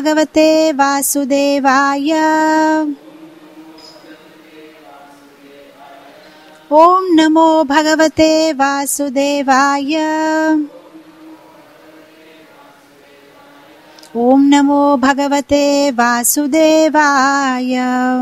భగవతే వాసుదేవాయ ఓం నమో భగవతే వాసుదేవాయ ఓం నమో భగవతే వాసుదేవాయ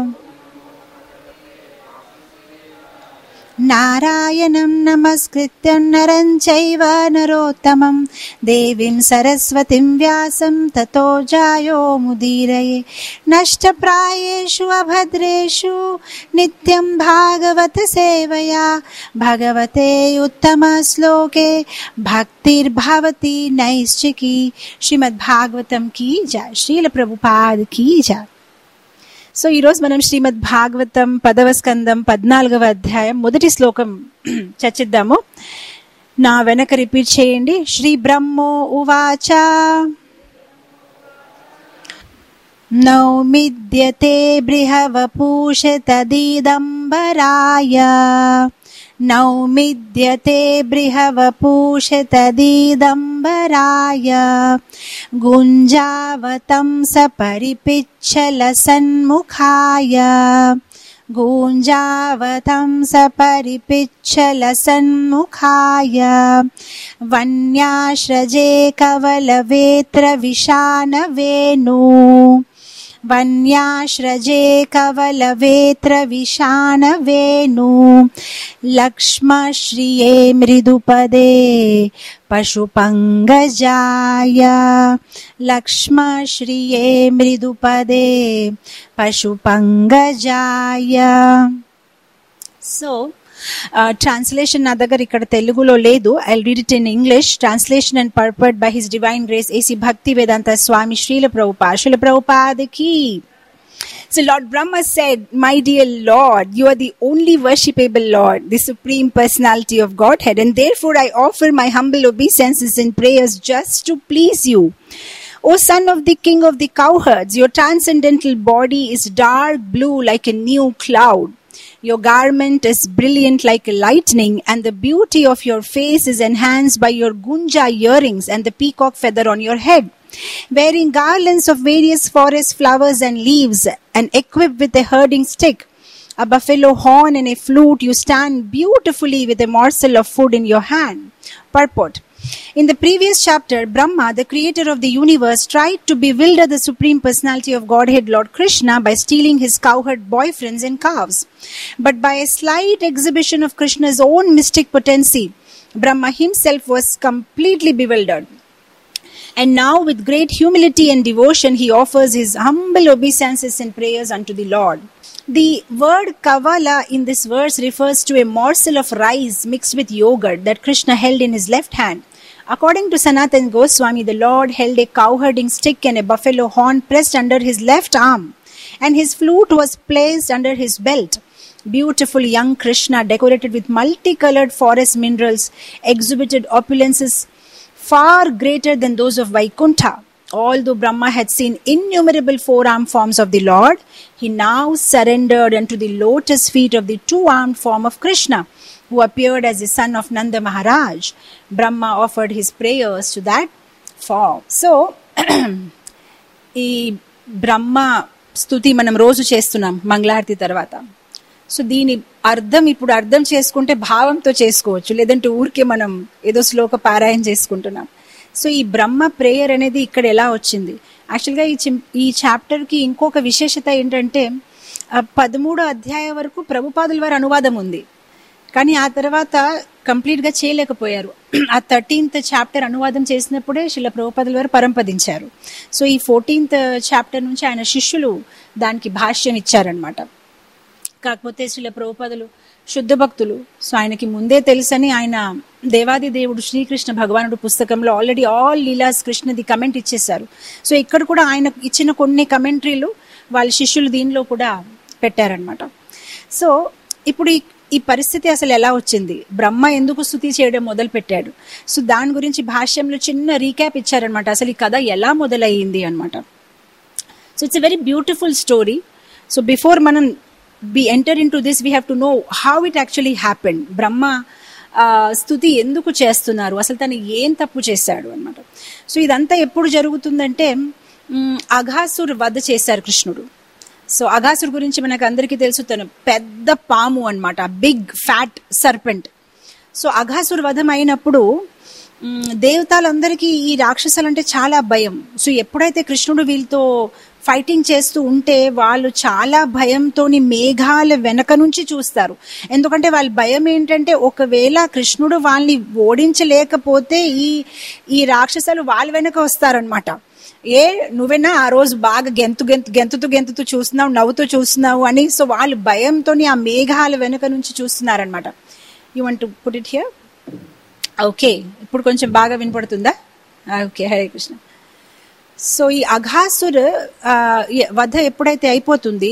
నారాయణం నమస్కృత్యం నరం చైవ నరోత్తమం దేవీం సరస్వతిం వ్యాసం తతో జాయో ముదీరయే నష్టప్రాయేషు అభద్రేషు నిత్యం భాగవత సేవయా భగవతే ఉత్తమ శ్లోకే భక్తిర్భవతి నైశ్చికి శ్రీమద్ భాగవతం కీ జా శ్రీల ప్రభుపాద్ కీ జా సో ఈరోజు మనం శ్రీమద్ భాగవతం పదవ స్కందం పద్నాలుగవ అధ్యాయం మొదటి శ్లోకం చర్చిద్దాము నా వెనక రిపీట్ చేయండి శ్రీ బ్రహ్మో ఉవాచ నౌమిద్యతే బృహవపూష తదీదంబరాయ నౌమిద్యతే బృహవపూష తదీదంబరాయ గుంజావతం సపరిపిచ్చల సన్ముఖాయ గూంజావతం సపరిపిచ్చల సన్ముఖాయ వన్యాశ్రజే కవలవేత్ర విషాన వేణు వన్యాశ్రజే కవలవేత్ర విషాన వేణు లక్ష్మశ్రియే మృదుపదే పశుపంగజాయ లక్ష్మశ్రియే మృదుపదే పశుపంగజాయ సో ట్రాన్స్లేషన్ నా దగ్గర ఇక్కడ తెలుగులో లేదు I read it in English translation and purport by his divine grace A C Bhakti Vedanta Swamy Srila ప్రభుపా Srila ప్రభుపాదకి So Lord Brahma said, My dear Lord, you are the only worshipable Lord, the supreme personality of Godhead, and therefore I offer my humble obeisances and prayers just to please you. O son of the king of the cowherds, your transcendental body is dark blue like a new cloud. Your garment is brilliant like lightning, and the beauty of your face is enhanced by your gunja earrings and the peacock feather on your head. Wearing garlands of various forest flowers and leaves, and equipped with a herding stick, a buffalo horn, and a flute, you stand beautifully with a morsel of food in your hand. Purport. In the previous chapter, Brahma, the creator of the universe, tried to bewilder the Supreme Personality of Godhead, Lord Krishna, by stealing his cowherd boyfriends and calves. But by a slight exhibition of Krishna's own mystic potency, Brahma himself was completely bewildered. And now, with great humility and devotion, he offers his humble obeisances and prayers unto the Lord. The word kavala in this verse refers to a morsel of rice mixed with yogurt that Krishna held in his left hand. According to Sanatan Goswami, the Lord held a cowherding stick and a buffalo horn pressed under his left arm, and his flute was placed under his belt. Beautiful young Krishna, decorated with multicolored forest minerals, exhibited opulences far greater than those of Vaikuntha. Although Brahma had seen innumerable four armed forms of the Lord, he now surrendered unto the lotus feet of the two armed form of Krishna, who appeared as the son of Nanda Maharaj. Brahma offered his prayers to that form. So, ఈ బ్రహ్మ స్థుతి మనం రోజు చేస్తున్నాం మంగళారతి తర్వాత so దీని అర్థం ఇప్పుడు అర్థం చేసుకుంటే భావంతో చేసుకోవచ్చు లేదంటే ఊరికే మనం ఏదో శ్లోక పారాయణ చేసుకుంటున్నాం సో ఈ బ్రహ్మ ప్రేయర్ అనేది ఇక్కడ ఎలా వచ్చింది యాక్చువల్గా ఈ చిం- ఈ చాప్టర్కి ఇంకొక విశేషత ఏంటంటే ఆ పదమూడో అధ్యాయం వరకు ప్రభుపాదుల వారి అనువాదం ఉంది కానీ ఆ తర్వాత కంప్లీట్గా చేయలేకపోయారు ఆ థర్టీన్త్ చాప్టర్ అనువాదం చేసినప్పుడే శిల ప్రభుపాదుల వారు పరంపదించారు సో ఈ ఫోర్టీన్త్ చాప్టర్ నుంచి ఆయన శిష్యులు దానికి భాష్యం ఇచ్చారనమాట కాకపోతే శ్రీల ప్రభుపాదులు శుద్ధ భక్తులు సో ఆయనకి ముందే తెలుసని ఆయన దేవాది దేవుడు శ్రీకృష్ణ భగవానుడు పుస్తకంలో ఆల్రెడీ ఆల్ లీలాస్ కృష్ణది కమెంట్ ఇచ్చేశారు సో ఇక్కడ కూడా ఆయన ఇచ్చిన కొన్ని కమెంటరీలు వాళ్ళ శిష్యులు దీనిలో కూడా పెట్టారనమాట సో ఇప్పుడు ఈ ఈ పరిస్థితి అసలు ఎలా వచ్చింది బ్రహ్మ ఎందుకు స్థుతి చేయడం మొదలు పెట్టాడు సో దాని గురించి భాష్యంలో చిన్న రీక్యాప్ ఇచ్చారనమాట అసలు ఈ కథ ఎలా మొదలయ్యింది అనమాట so it's a very beautiful story so before మనం be enter into this we have to know how it actually happened Brahma ఆ, స్థుతి ఎందుకు చేస్తున్నారు అసలు తను ఏం తప్పు చేశాడు అనమాట సో ఇదంతా ఎప్పుడు జరుగుతుందంటే మ్, అఘాసురు వధ చేశారు కృష్ణుడు సో అఘాసురు గురించి మనకు అందరికీ తెలుసు తను పెద్ద పాము అన్నమాట బిగ్ ఫ్యాట్ సర్పెంట్ సో అఘాసురు వధం అయినప్పుడు మ్, దేవతలందరికీ ఈ రాక్షసాలంటే చాలా భయం సో ఎప్పుడైతే కృష్ణుడు వీళ్ళతో ఫైటింగ్ చేస్తూ ఉంటే వాళ్ళు చాలా భయంతోని మేఘాల వెనక నుంచి చూస్తారు ఎందుకంటే వాళ్ళ భయం ఏంటంటే ఒకవేళ కృష్ణుడు వాళ్ళని ఓడించలేకపోతే ఈ ఈ రాక్షసాలు వాళ్ళ వెనక వస్తారనమాట ఏ నువ్వేనా ఆ రోజు బాగా గెంతు గెంతు గెంతుతూ గెంతుతూ చూస్తున్నావు నవ్వుతూ చూస్తున్నావు అని సో వాళ్ళు భయంతోని ఆ మేఘాల వెనక నుంచి చూస్తున్నారనమాట you want to put it here okay ఇప్పుడు కొంచెం బాగా వినపడుతుందా ఓకే హరే కృష్ణ సో ఈ అఘాసురు ఆ, ఈ వధ ఎప్పుడైతే అయిపోతుంది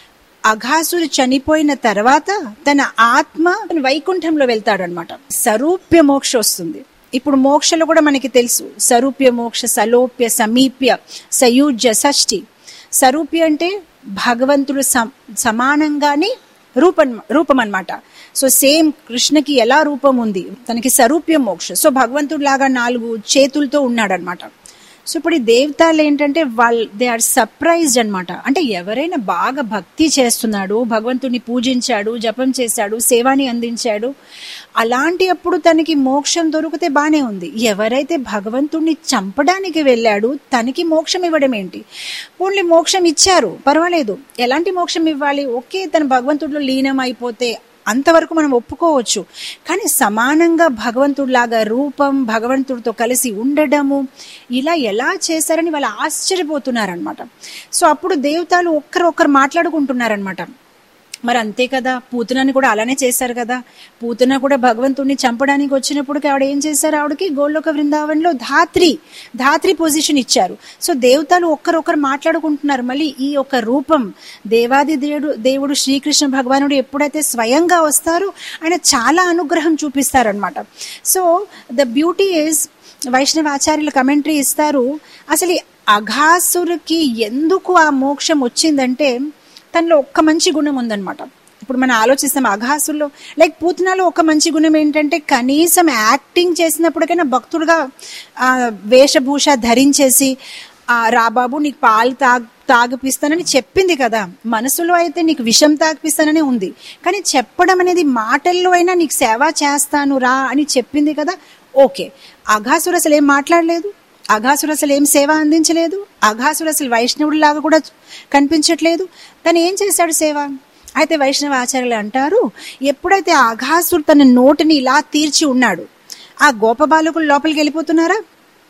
అఘాసురు చనిపోయిన తర్వాత తన ఆత్మ వైకుంఠంలో వెళ్తాడనమాట సరూప్య మోక్ష వస్తుంది ఇప్పుడు మోక్షలో కూడా మనకి తెలుసు సరూప్య మోక్ష సలోప్య సమీప్య సయూజ్య షష్ఠి సరూప్య అంటే భగవంతుడు సమ- సమానంగానే రూపం రూపం అన్నమాట సో సేమ్ కృష్ణకి ఎలా రూపం ఉంది తనకి సరూప్య మోక్ష సో భగవంతుడు లాగా నాలుగు చేతులతో ఉన్నాడనమాట సో ఇప్పుడు ఈ దేవతలు ఏంటంటే వాళ్ళు దే ఆర్ సర్ప్రైజ్డ్ అనమాట అంటే ఎవరైనా బాగా భక్తి చేస్తున్నాడు భగవంతుని పూజించాడు జపం చేశాడు సేవాని అందించాడు అలాంటి అప్పుడు తనకి మోక్షం దొరికితే బానే ఉంది ఎవరైతే భగవంతుణ్ణి చంపడానికి వెళ్ళాడు తనకి మోక్షం ఇవ్వడం ఏంటి ఓన్లీ మోక్షం ఇచ్చారు పర్వాలేదు ఎలాంటి మోక్షం ఇవ్వాలి ఓకే తన భగవంతుడిలో లీనం అయిపోతే అంతవరకు మనం ఒప్పుకోవచ్చు కానీ సమానంగా భగవంతుడిలాగా రూపం భగవంతుడితో కలిసి ఉండడము ఇలా ఎలా చేశారని వాళ్ళు ఆశ్చర్యపోతున్నారనమాట సో అప్పుడు దేవతలు ఒక్కరు ఒక్కరు మాట్లాడుకుంటున్నారనమాట మరి అంతే కదా పూతనని కూడా అలానే చేశారు కదా పూతన కూడా భగవంతుడిని చంపడానికి వచ్చినప్పుడు ఆవిడ ఏం చేశారు ఆవిడకి గోల్లోక బృందావనంలో ధాత్రి ధాత్రి పొజిషన్ ఇచ్చారు సో దేవతలు ఒక్కరొక్కరు మాట్లాడుకుంటున్నారు మళ్ళీ ఈ యొక్క రూపం దేవాది దేవుడు దేవుడు శ్రీకృష్ణ భగవానుడు ఎప్పుడైతే స్వయంగా వస్తారో ఆయన చాలా అనుగ్రహం చూపిస్తారనమాట సో ద బ్యూటీ ఈజ్ వైష్ణవాచార్యుల కమెంటరీ ఇస్తారు అసలు ఈ అఘాసురుకి ఎందుకు ఆ మోక్షం వచ్చిందంటే తనలో ఒక్క మంచి గుణం ఉందన్నమాట ఇప్పుడు మనం ఆలోచిస్తాం అఘాసుల్లో లైక్ పూతనాలో ఒక మంచి గుణం ఏంటంటే కనీసం యాక్టింగ్ చేసినప్పటికైనా భక్తుడుగా ఆ, వేషభూష ధరించేసి ఆ, రా బాబు నీకు పాలు తాగ్ తాగిపిస్తానని చెప్పింది కదా మనసులో అయితే నీకు విషం తాగిపిస్తానని ఉంది కానీ చెప్పడం అనేది మాటల్లో అయినా నీకు సేవ చేస్తాను రా అని చెప్పింది కదా ఓకే అఘాసురు అసలు ఏం మాట్లాడలేదు అఘాసురు అసలు ఏం సేవ అందించలేదు అఘాసురు అసలు వైష్ణవుడిలాగా కూడా కనిపించట్లేదు తను ఏం చేశాడు సేవ అయితే వైష్ణవ ఆచార్యులు అంటారు ఎప్పుడైతే ఆ అఘాసురు తన నోటిని ఇలా తీర్చి ఉన్నాడు ఆ గోప బాలకులు లోపలికి వెళ్ళిపోతున్నారా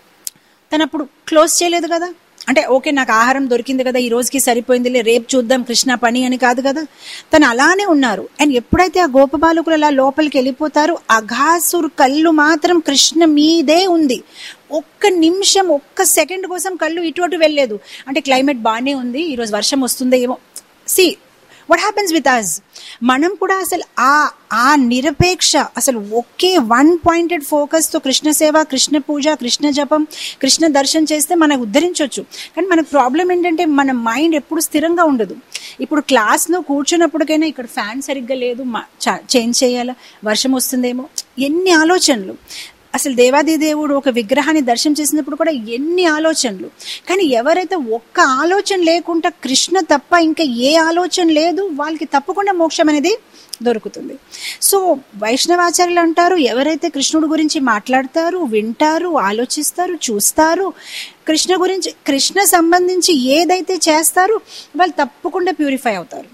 తను అప్పుడు క్లోజ్ చేయలేదు కదా అంటే ఓకే నాకు ఆహారం దొరికింది కదా ఈ రోజుకి సరిపోయిందిలే రేపు చూద్దాం కృష్ణ పని అని కాదు కదా తను అలానే ఉన్నారు అండ్ ఎప్పుడైతే ఆ గోపబాలకులు అలా లోపలికి వెళ్ళిపోతారు అఘాసురు కళ్ళు మాత్రం కృష్ణ మీదే ఉంది ఒక్క నిమిషం ఒక్క సెకండ్ కోసం కళ్ళు ఇటు అటు వెళ్ళలేదు అంటే క్లైమేట్ బాగానే ఉంది ఈరోజు వర్షం వస్తుందో ఏమో see what happens with us మనం కూడా అసలు ఆ ఆ నిరపేక్ష అసలు ఒకే వన్ పాయింటెడ్ ఫోకస్తో కృష్ణ సేవ కృష్ణ పూజ కృష్ణ జపం కృష్ణ దర్శనం చేస్తే మనకు ఉద్ధరించవచ్చు కానీ మనకు ప్రాబ్లం ఏంటంటే మన మైండ్ ఎప్పుడు స్థిరంగా ఉండదు ఇప్పుడు క్లాస్లో కూర్చున్నప్పటికైనా ఇక్కడ ఫ్యాన్ సరిగ్గా లేదు చేంజ్ చేయాలా వర్షం వస్తుందేమో ఎన్ని ఆలోచనలు అసలు దేవాది దేవుడు ఒక విగ్రహాన్ని దర్శనం చేసినప్పుడు కూడా ఎన్ని ఆలోచనలు కానీ ఎవరైతే ఒక్క ఆలోచన లేకుండా కృష్ణ తప్ప ఇంకా ఏ ఆలోచన లేదు వాళ్ళకి తప్పకుండా మోక్షం అనేది దొరుకుతుంది సో వైష్ణవాచార్యులు అంటారు ఎవరైతే కృష్ణుడి గురించి మాట్లాడతారు వింటారు ఆలోచిస్తారు చూస్తారు కృష్ణ గురించి కృష్ణ సంబంధించి ఏదైతే చేస్తారో వాళ్ళు తప్పకుండా ప్యూరిఫై అవుతారు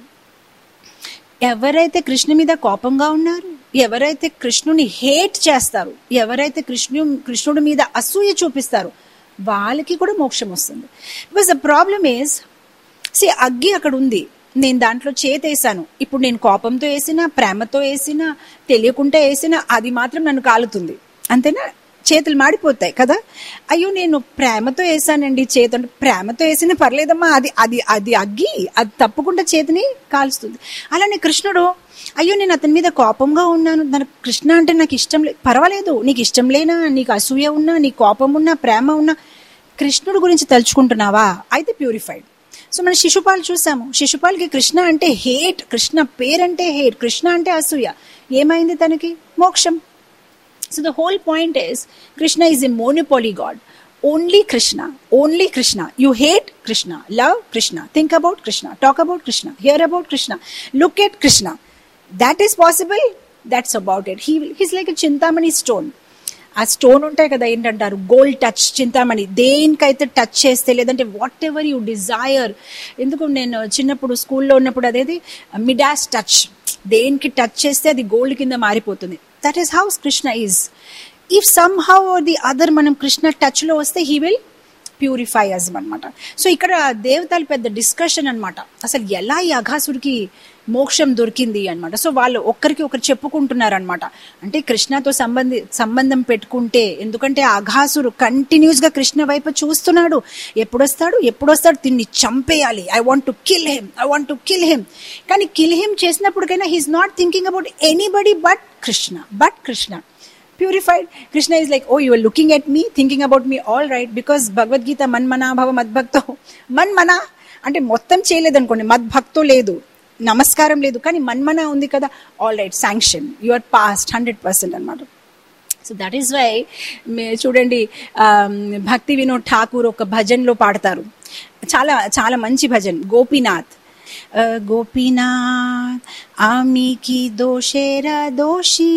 ఎవరైతే కృష్ణ మీద కోపంగా ఉన్నారు ఎవరైతే కృష్ణుని హేట్ చేస్తారు ఎవరైతే కృష్ణు కృష్ణుడి మీద అసూయ చూపిస్తారు వాళ్ళకి కూడా మోక్షం వస్తుంది because the problem is see అగ్గి అక్కడ ఉంది నేను దాంట్లో చేతేసాను ఇప్పుడు నేను కోపంతో వేసినా ప్రేమతో వేసినా తెలియకుండా వేసినా అది మాత్రం నన్ను కాలుతుంది అంతేనా చేతులు మాడిపోతాయి కదా అయ్యో నేను ప్రేమతో వేసానండి చేతి అంటే ప్రేమతో వేసినా పర్లేదమ్మా అది అది అది అగ్గి అది తప్పకుండా చేతిని కాల్స్తుంది అలానే కృష్ణుడు అయ్యో నేను అతని మీద కోపంగా ఉన్నాను నాకు కృష్ణ అంటే నాకు ఇష్టం లేదు పర్వాలేదు నీకు ఇష్టం లేనా నీకు అసూయ ఉన్నా నీ కోపం ఉన్నా ప్రేమ ఉన్నా కృష్ణుడు గురించి తలుచుకుంటున్నావా అయితే ప్యూరిఫైడ్ సో మన శిశుపాలు చూసాము శిశుపాల్కి కృష్ణ అంటే హేట్ కృష్ణ పేరంటే హేట్ కృష్ణ అంటే అసూయ ఏమైంది తనకి మోక్షం so the whole point is Krishna is a monopoly god only Krishna only Krishna you hate Krishna love Krishna think about Krishna talk about Krishna hear about Krishna look at Krishna that is possible that's about it he he's like Chintamani stone ఆ stone ఉంటాయి కదా ఏంటంటారు gold touch Chintamani దేనికైతే touch చేస్తే లేదంటే what ever you desire ఎందుకు నేను చిన్నప్పుడు స్కూల్లో ఉన్నప్పుడు అదేది మిడాస్ టచ్ దేనికి టచ్ చేస్తే అది గోల్డ్ కింద మారిపోతుంది that is house Krishna is if some how the other మనం కృష్ణ టచ్లో వస్తే హీ విల్ ప్యూరిఫై అస్ అనమాట సో ఇక్కడ దేవతలు పెద్ద డిస్కషన్ అనమాట అసలు ఎలా ఈ అఘాసుడికి మోక్షం దొరికింది అనమాట సో వాళ్ళు ఒక్కరికి ఒకరు చెప్పుకుంటున్నారు అనమాట అంటే కృష్ణతో సంబంధి సంబంధం పెట్టుకుంటే ఎందుకంటే ఆ అఘాసురు కంటిన్యూస్ గా కృష్ణ వైపు చూస్తున్నాడు ఎప్పుడొస్తాడు ఎప్పుడొస్తాడు తిన్ని చంపేయాలి I want to kill him I want to kill him కానీ కిల్ హిమ్ చేసినప్పటికైనా he's not thinking about anybody but Krishna but Krishna purified krishna is like oh you are looking at me thinking about me all right because bhagavad gita మన్మనా భవ మద్భక్తో మన్మనా అంటే మొత్తం చేయలేదనుకోండి మద్భక్తో లేదు నమస్కారం లేదు కానీ మన్మన ఉంది కదా all right sanction you are passed hundred percent అనమాట సో దట్ ఈస్ వై చూడండి భక్తి వినోద్ ఠాకూర్ ఒక భజన్లో పాడతారు చాలా చాలా మంచి భజన్ గోపీనాథ్ గోపీనాథ్ ఆమె కి దోషేరా దోషీ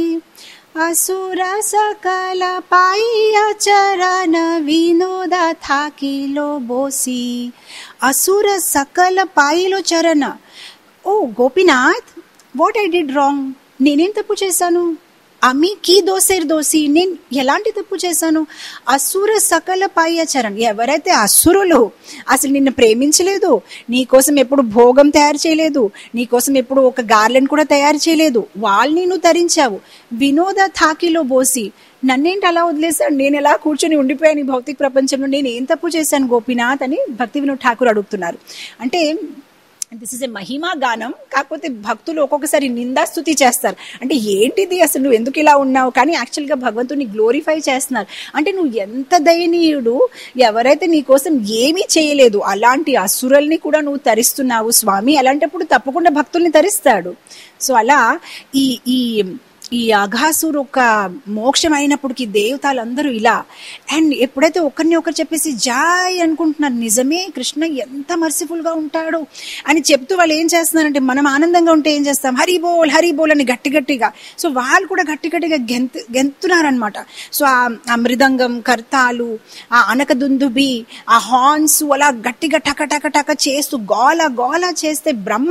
असुर सकल पाइय चरण विनोद थाकिलो बोसी असुर सकल పాయిలో చరణ ఓ Gopinath what I did wrong నేనేం తప్పు చేశాను అమి కీ దోసేర్ దోసి నేను ఎలాంటి తప్పు చేశాను అసుర సకల పాయాచరణ్ ఎవరైతే అసురులు అసలు నిన్ను ప్రేమించలేదు నీకోసం ఎప్పుడు భోగం తయారు చేయలేదు నీకోసం ఎప్పుడు ఒక గార్లెన్ కూడా తయారు చేయలేదు వాళ్ళని నువ్వు తరించావు వినోద థాకిలో బోసి నన్నేంటి అలా వదిలేశాడు నేను ఎలా కూర్చొని ఉండిపోయాను ఈ భౌతిక ప్రపంచంలో నేను ఏం తప్పు చేశాను గోపీనాథ్ అని భక్తి వినోద్ ఠాకూర్ అడుగుతున్నారు అంటే దిస్ ఇస్ ఎ మహిమా గానం కాకపోతే భక్తులు ఒక్కొక్కసారి నిందాస్తుతి చేస్తారు అంటే ఏంటిది అసలు నువ్వు ఎందుకు ఇలా ఉన్నావు కానీ యాక్చువల్గా భగవంతుని గ్లోరిఫై చేస్తున్నారు అంటే నువ్వు ఎంత దయనీయుడు ఎవరైతే నీ కోసం ఏమీ చేయలేదు అలాంటి అసురుల్ని కూడా నువ్వు తరిస్తున్నావు స్వామి అలాంటప్పుడు తప్పకుండా భక్తుల్ని తరిస్తాడు సో అలా ఈ ఈ ఈ అఘాసురు ఒక మోక్షం అయినప్పటికీ దేవతలందరూ ఇలా అండ్ ఎప్పుడైతే ఒకరిని ఒకరు చెప్పేసి జాయ్ అనుకుంటున్నారు నిజమే కృష్ణ ఎంత మర్సిఫుల్ గా ఉంటాడు అని చెప్తూ వాళ్ళు ఏం చేస్తున్నారంటే మనం ఆనందంగా ఉంటే ఏం చేస్తాం హరి బోల్ హరి బోల్ అని గట్టి గట్టిగా సో వాళ్ళు కూడా గట్టి గట్టిగా గెంతు గెంతున్నారనమాట సో ఆ మృదంగం కర్తాలు ఆ అనక దుందుబి ఆ హార్న్స్ అలా గట్టిగా టక టక టక చేస్తూ గోల గోల చేస్తే బ్రహ్మ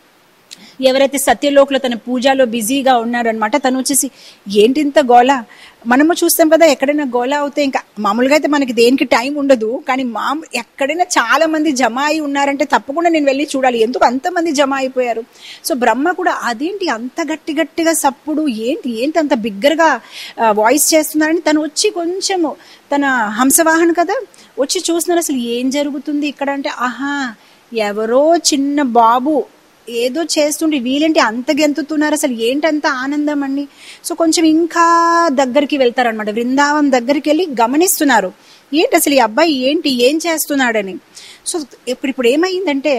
ఎవరైతే సత్యలోకలో తన పూజలో బిజీగా ఉన్నారనమాట తను వచ్చేసి ఏంటి ఇంత గోల మనము చూస్తాం కదా ఎక్కడైనా గోల అవుతే ఇంకా మామూలుగా అయితే మనకి దేనికి టైం ఉండదు కానీ మా ఎక్కడైనా చాలా మంది జమ అయి ఉన్నారంటే తప్పకుండా నేను వెళ్ళి చూడాలి ఎందుకు అంతమంది జమ అయిపోయారు సో బ్రహ్మ కూడా అదేంటి అంత గట్టి గట్టిగా సప్పుడు ఏంటి ఏంటి అంత బిగ్గరగా వాయిస్ చేస్తున్నారని తను వచ్చి కొంచెము తన హంసవాహన కదా వచ్చి చూస్తున్నారు అసలు ఏం జరుగుతుంది ఇక్కడ అంటే ఆహా ఎవరో చిన్న బాబు ఏదో చేస్తుంటే వీళ్ళేంటి అంత గెంతుతున్నారు అసలు ఏంటంత ఆనందం అండి సో కొంచెం ఇంకా దగ్గరికి వెళ్తారనమాట బృందావన్ దగ్గరికి వెళ్ళి గమనిస్తున్నారు ఏంటి అసలు ఈ అబ్బాయి ఏంటి ఏం చేస్తున్నాడని సో ఇప్పుడు ఇప్పుడు ఏమైందంటే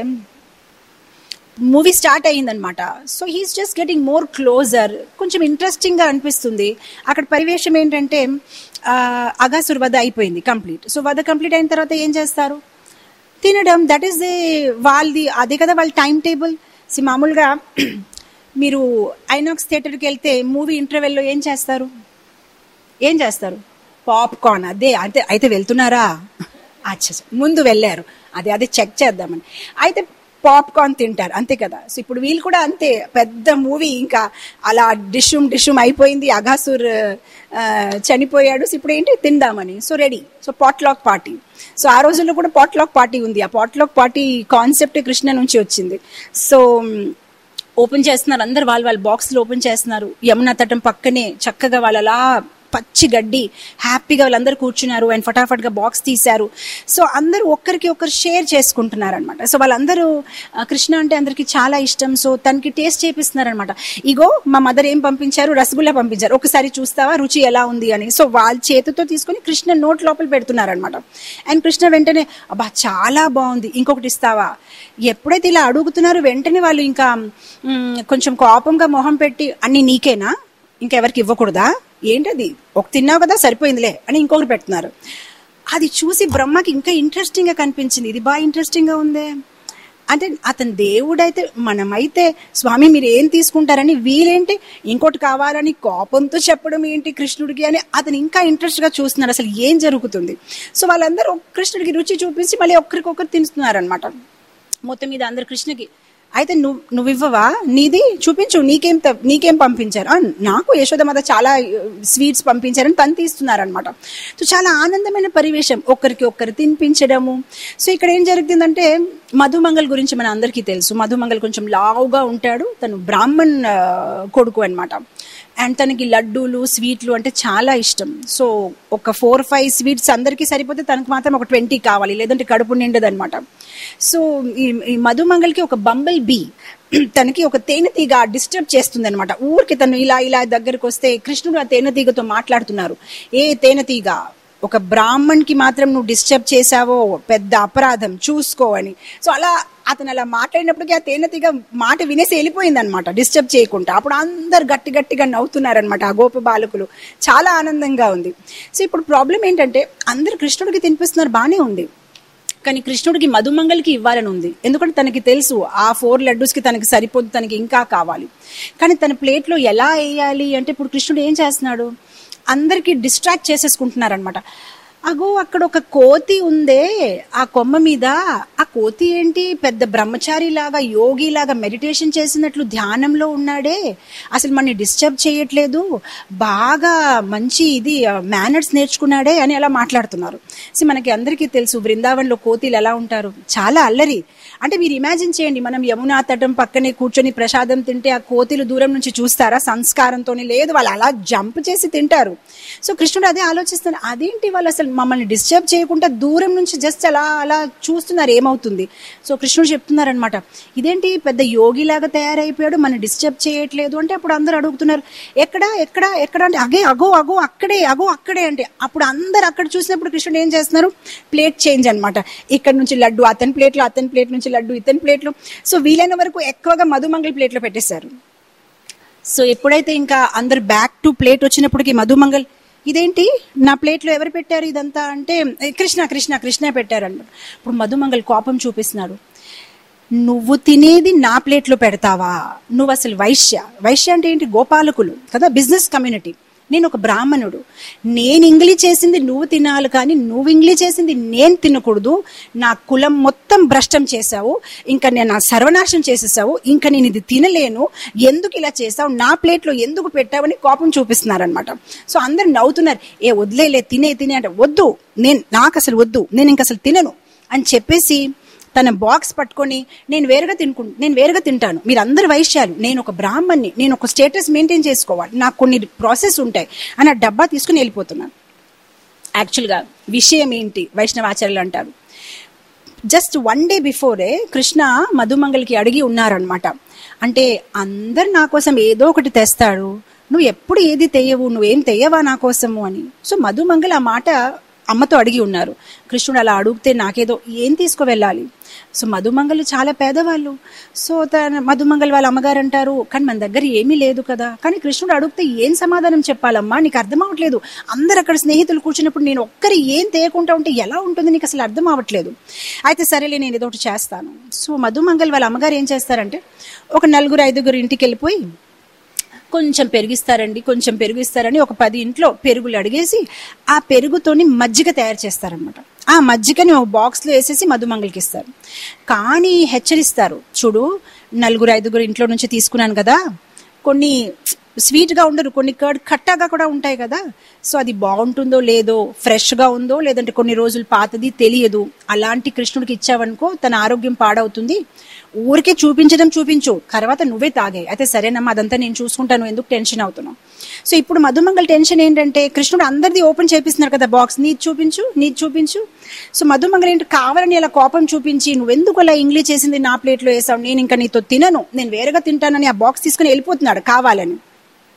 మూవీ స్టార్ట్ అయ్యిందనమాట so he's just getting more closer కొంచెం ఇంట్రెస్టింగ్గా అనిపిస్తుంది అక్కడ పరివేషం ఏంటంటే అగాసుర్ వధ అయిపోయింది కంప్లీట్ సో వధ కంప్లీట్ అయిన తర్వాత ఏం చేస్తారు తినడం దట్ ఈస్ ది వాళ్ళది అదే కదా వాళ్ళ టైం టేబుల్ సి మామూలుగా మీరు ఐనాక్స్ థియేటర్కి వెళ్తే మూవీ ఇంటర్వెల్లో ఏం చేస్తారు ఏం చేస్తారు పాప్కార్న్ అదే అంటే అయితే వెళ్తున్నారా అచ్చా ముందు వెళ్ళారు అదే అదే చెక్ చేద్దామని అయితే పాప్కార్న్ తింటారు అంతే కదా సో ఇప్పుడు వీళ్ళు కూడా అంతే పెద్ద మూవీ ఇంకా అలా డిషుమ్ డిషుమ్ అయిపోయింది అఘాసుర్ చనిపోయాడు సో ఇప్పుడు ఏంటి తిందామని so ready so potluck party so ఆ రోజుల్లో కూడా పాట్లాక్ పార్టీ ఉంది ఆ పాట్లాక్ పార్టీ కాన్సెప్ట్ కృష్ణ నుంచి వచ్చింది సో ఓపెన్ చేస్తున్నారు అందరు వాళ్ళు వాళ్ళ బాక్స్లు ఓపెన్ చేస్తున్నారు యమునా తటం పక్కనే చక్కగా వాళ్ళు అలా పచ్చి గడ్డి హ్యాపీగా వాళ్ళందరూ కూర్చున్నారు అండ్ ఫటాఫట్గా బాక్స్ తీశారు సో అందరూ ఒక్కరికి ఒకరు షేర్ చేసుకుంటున్నారు అనమాట సో వాళ్ళందరూ కృష్ణ అంటే అందరికి చాలా ఇష్టం సో తనకి టేస్ట్ చేపిస్తున్నారు అనమాట ఇగో మా మదర్ ఏం పంపించారు రసగుల్లా పంపించారు ఒకసారి చూస్తావా రుచి ఎలా ఉంది అని సో వాళ్ళ చేతితో తీసుకొని కృష్ణ నోట్ లోపల పెడుతున్నారు అనమాట అండ్ కృష్ణ వెంటనే అబ్బా చాలా బాగుంది ఇంకొకటి ఇస్తావా ఎప్పుడైతే ఇలా అడుగుతున్నారో వెంటనే వాళ్ళు ఇంకా కొంచెం కోపంగా మొహం పెట్టి అన్ని నీకేనా ఇంకెవరికి ఇవ్వకూడదా ఏంటది ఒక తిన్నావు కదా సరిపోయిందిలే అని ఇంకొకరు పెడుతున్నారు అది చూసి బ్రహ్మకి ఇంకా ఇంట్రెస్టింగ్ గా కనిపించింది ఇది బాగా ఇంట్రెస్టింగ్ గా ఉందే అంటే అతని దేవుడైతే మనమైతే స్వామి మీరు ఏం తీసుకుంటారని వీలేంటి ఇంకోటి కావాలని కోపంతో చెప్పడం ఏంటి కృష్ణుడికి అని అతను ఇంకా ఇంట్రెస్ట్ గా చూస్తున్నాడు అసలు ఏం జరుగుతుంది సో వాళ్ళందరూ కృష్ణుడికి రుచి చూపించి మళ్ళీ ఒక్కరికొకరు తినుస్తున్నారు అనమాట మొత్తం మీద అందరు కృష్ణకి అయితే నువ్వు నువ్వు ఇవ్వవా నీది చూపించు నీకేం త- నీకేం పంపించారు "ఆ, నాకు యశోద మాత చాలా స్వీట్స్ పంపించారని తను తీస్తున్నారనమాట సో చాలా ఆనందమైన పరివేశం ఒక్కరికి ఒక్కరు తినిపించడము సో ఇక్కడ ఏం జరుగుతుందంటే మధుమంగల్ గురించి మన అందరికీ తెలుసు మధుమంగల్ కొంచెం లావుగా ఉంటాడు తను బ్రాహ్మణ్ ఆ, కొడుకు అన్నమాట అండ్ తనకి లడ్డూలు స్వీట్లు అంటే చాలా ఇష్టం సో ఒక ఫోర్ ఫైవ్ స్వీట్స్ అందరికీ సరిపోతే తనకు మాత్రం ఒక ట్వంటీ కావాలి లేదంటే కడుపు నిండదు అనమాట సో ఈ ఈ మధుమంగల్కి ఒక బంబల్ బీ తనకి ఒక తేనెతీగ డిస్టర్బ్ చేస్తుంది అనమాట ఊరికి తను ఇలా ఇలా దగ్గరకు వస్తే కృష్ణుడు ఆ తేనెతీగతో మాట్లాడుతున్నారు ఏ తేనెతీగ ఒక బ్రాహ్మణ్కి మాత్రం నువ్వు డిస్టర్బ్ చేసావో పెద్ద అపరాధం చూసుకో అని సో అలా అతను అలా మాట్లాడినప్పటికీ ఆ తేనెతీగ మాట వినేసి వెళ్ళిపోయింది అనమాట డిస్టర్బ్ చేయకుండా అప్పుడు అందరు గట్టి గట్టిగా నవ్వుతున్నారనమాట ఆ గోప బాలకులు చాలా ఆనందంగా ఉంది సో ఇప్పుడు ప్రాబ్లం ఏంటంటే అందరు కృష్ణుడికి తినిపిస్తున్నారు బాగానే ఉంది కానీ కృష్ణుడికి మధుమంగల్కి ఇవ్వాలని ఉంది ఎందుకంటే తనకి తెలుసు ఆ ఫోర్ లడ్డూస్కి తనకి సరిపోదు తనకి ఇంకా కావాలి కానీ తన ప్లేట్లో ఎలా వేయాలి అంటే ఇప్పుడు కృష్ణుడు ఏం చేస్తున్నాడు అందరికి డిస్ట్రాక్ట్ చేసేసుకుంటున్నారనమాట అగో అక్కడ ఒక కోతి ఉందే ఆ కొమ్మ మీద ఆ కోతి ఏంటి పెద్ద బ్రహ్మచారి లాగా యోగి లాగా మెడిటేషన్ చేసినట్లు ధ్యానంలో ఉన్నాడే అసలు మనని డిస్టర్బ్ చేయట్లేదు బాగా మంచి ఇది మేనర్స్ నేర్చుకున్నాడే అని అలా మాట్లాడుతున్నారు సో మనకి అందరికీ తెలుసు బృందావన్లో కోతిలు ఎలా ఉంటారు చాలా అల్లరి అంటే మీరు ఇమాజిన్ చేయండి మనం యమునా తటం పక్కనే కూర్చొని ప్రసాదం తింటే ఆ కోతిలు దూరం నుంచి చూస్తారా సంస్కారంతోనే లేదు వాళ్ళు అలా జంప్ చేసి తింటారు సో కృష్ణుడు అదే ఆలోచిస్తున్నారు అదేంటి వాళ్ళు అసలు మమ్మల్ని డిస్టర్బ్ చేయకుండా దూరం నుంచి జస్ట్ అలా అలా చూస్తున్నారు ఏమవుతుంది సో కృష్ణుడు చెప్తున్నారనమాట ఇదేంటి పెద్ద యోగిలాగా తయారైపోయాడు మన డిస్టర్బ్ చేయట్లేదు అంటే అప్పుడు అందరూ అడుగుతున్నారు ఎక్కడ ఎక్కడ ఎక్కడ అంటే అగే అగో అగో అక్కడే అగో అక్కడే అంటే అప్పుడు అందరు అక్కడ చూసినప్పుడు కృష్ణుడు ఏం చేస్తున్నారు ప్లేట్ చేంజ్ అన్నమాట ఇక్కడ నుంచి లడ్డు అతని ప్లేట్లో అతని ప్లేట్ నుంచి లడ్డు ఇతని ప్లేట్లో సో వీలైన వరకు ఎక్కువగా మధుమంగళ ప్లేట్లో పెట్టేశారు సో ఎప్పుడైతే ఇంకా అందరు బ్యాక్ టు ప్లేట్ వచ్చినప్పటికి మధుమంగల్ ఇదేంటి నా ప్లేట్లో ఎవరు పెట్టారు ఇదంతా అంటే "ఏ, కృష్ణ కృష్ణ కృష్ణ పెట్టారు అన్నమాట ఇప్పుడు మధుమంగల్ కోపం చూపిస్తున్నాడు నువ్వు తినేది నా ప్లేట్లో పెడతావా నువ్వు అసలు వైశ్య వైశ్య అంటే ఏంటి గోపాలకులు కదా బిజినెస్ కమ్యూనిటీ నేను ఒక బ్రాహ్మణుడు నేను ఇంగ్లీ చేసింది నువ్వు తినాలి కానీ నువ్వు ఇంగ్లీ చేసింది నేను తినకూడదు నా కులం మొత్తం భ్రష్టం చేశావు ఇంకా నేను నా సర్వనాశనం చేసేసావు ఇంకా నేను ఇది తినలేను ఎందుకు ఇలా చేసావు నా ప్లేట్లో ఎందుకు పెట్టావని కోపం చూపిస్తున్నారనమాట సో అందరు నవ్వుతున్నారు ఏ వదిలేలే తినే తినే అంటే వద్దు నేను నాకు అసలు వద్దు నేను ఇంక అసలు తినను అని చెప్పేసి తన బాక్స్ పట్టుకొని నేను వేరుగా తినుకు నేను వేరుగా తింటాను మీరు అందరు వైశ్యాలు నేను ఒక బ్రాహ్మణ్ణి నేను ఒక స్టేటస్ మెయింటైన్ చేసుకోవాలి నాకు కొన్ని ప్రాసెస్ ఉంటాయి అని ఆ డబ్బా తీసుకుని వెళ్ళిపోతున్నాను యాక్చువల్గా విషయం ఏంటి వైష్ణవాచార్యులు అంటారు just one day before Krishna మధుమంగల్కి అడిగి ఉన్నారనమాట అంటే అందరు నా కోసం ఏదో ఒకటి తెస్తాడు నువ్వు ఎప్పుడు ఏది తెయ్యవు నువ్వేం తెయ్యవా నా కోసము అని సో మధుమంగల్ ఆ మాట అమ్మతో అడిగి ఉన్నారు కృష్ణుడు అలా అడిగితే నాకేదో ఏం తీసుకువెళ్ళాలి సో మధుమంగలు చాలా పేదవాళ్ళు సో తన మధుమంగల్ వాళ్ళ అమ్మగారు అంటారు కానీ మన దగ్గర ఏమీ లేదు కదా కానీ కృష్ణుడు అడిగితే ఏం సమాధానం చెప్పాలమ్మా నీకు అర్థం అవ్వట్లేదు అందరు అక్కడ స్నేహితులు కూర్చున్నప్పుడు నేను ఒక్కరి ఏం తేయకుండా ఉంటే ఎలా ఉంటుంది నీకు అసలు అర్థం అవ్వట్లేదు అయితే సరేలే నేను ఏదో ఒకటి చేస్తాను సో మధుమంగల్ వాళ్ళ అమ్మగారు ఏం చేస్తారంటే ఒక నలుగురు ఐదుగురు ఇంటికి వెళ్ళిపోయి కొంచెం పెరిగిస్తారండి కొంచెం పెరిగిస్తారని ఒక పది ఇంట్లో పెరుగులు అడిగేసి ఆ పెరుగుతోని మజ్జిగ తయారు చేస్తారనమాట ఆ మజ్జిగని ఒక బాక్స్లో వేసేసి మధుమంగళకి ఇస్తారు కానీ హెచ్చరిస్తారు చూడు నలుగురు ఐదుగురు ఇంట్లో నుంచి తీసుకున్నాను కదా కొన్ని స్వీట్గా ఉండరు కొన్ని కర్డ్ కట్టాగా కూడా ఉంటాయి కదా సో అది బాగుంటుందో లేదో ఫ్రెష్గా ఉందో లేదంటే కొన్ని రోజులు పాతది తెలియదు అలాంటి కృష్ణుడికి ఇచ్చావనుకో తన ఆరోగ్యం పాడవుతుంది ఊరికే చూపించడం చూపించు తర్వాత నువ్వే తాగాయి అయితే సరేనమ్మా అదంతా నేను చూసుకుంటాను ఎందుకు టెన్షన్ అవుతున్నావు సో ఇప్పుడు మధుమంగల్ టెన్షన్ ఏంటంటే కృష్ణుడు అందరిది ఓపెన్ చేపిస్తున్నారు కదా బాక్స్ నీది చూపించు నీది చూపించు సో మధుమంగల్ ఏంటి కావాలని అలా కోపం చూపించి నువ్వెందుకు అలా ఇంగ్లీష్ చేసింది నా ప్లేట్లో వేసావు నేను ఇంకా నీతో తినను నేను వేరేగా తింటానని ఆ బాక్స్ తీసుకుని వెళ్ళిపోతున్నాడు కావాలని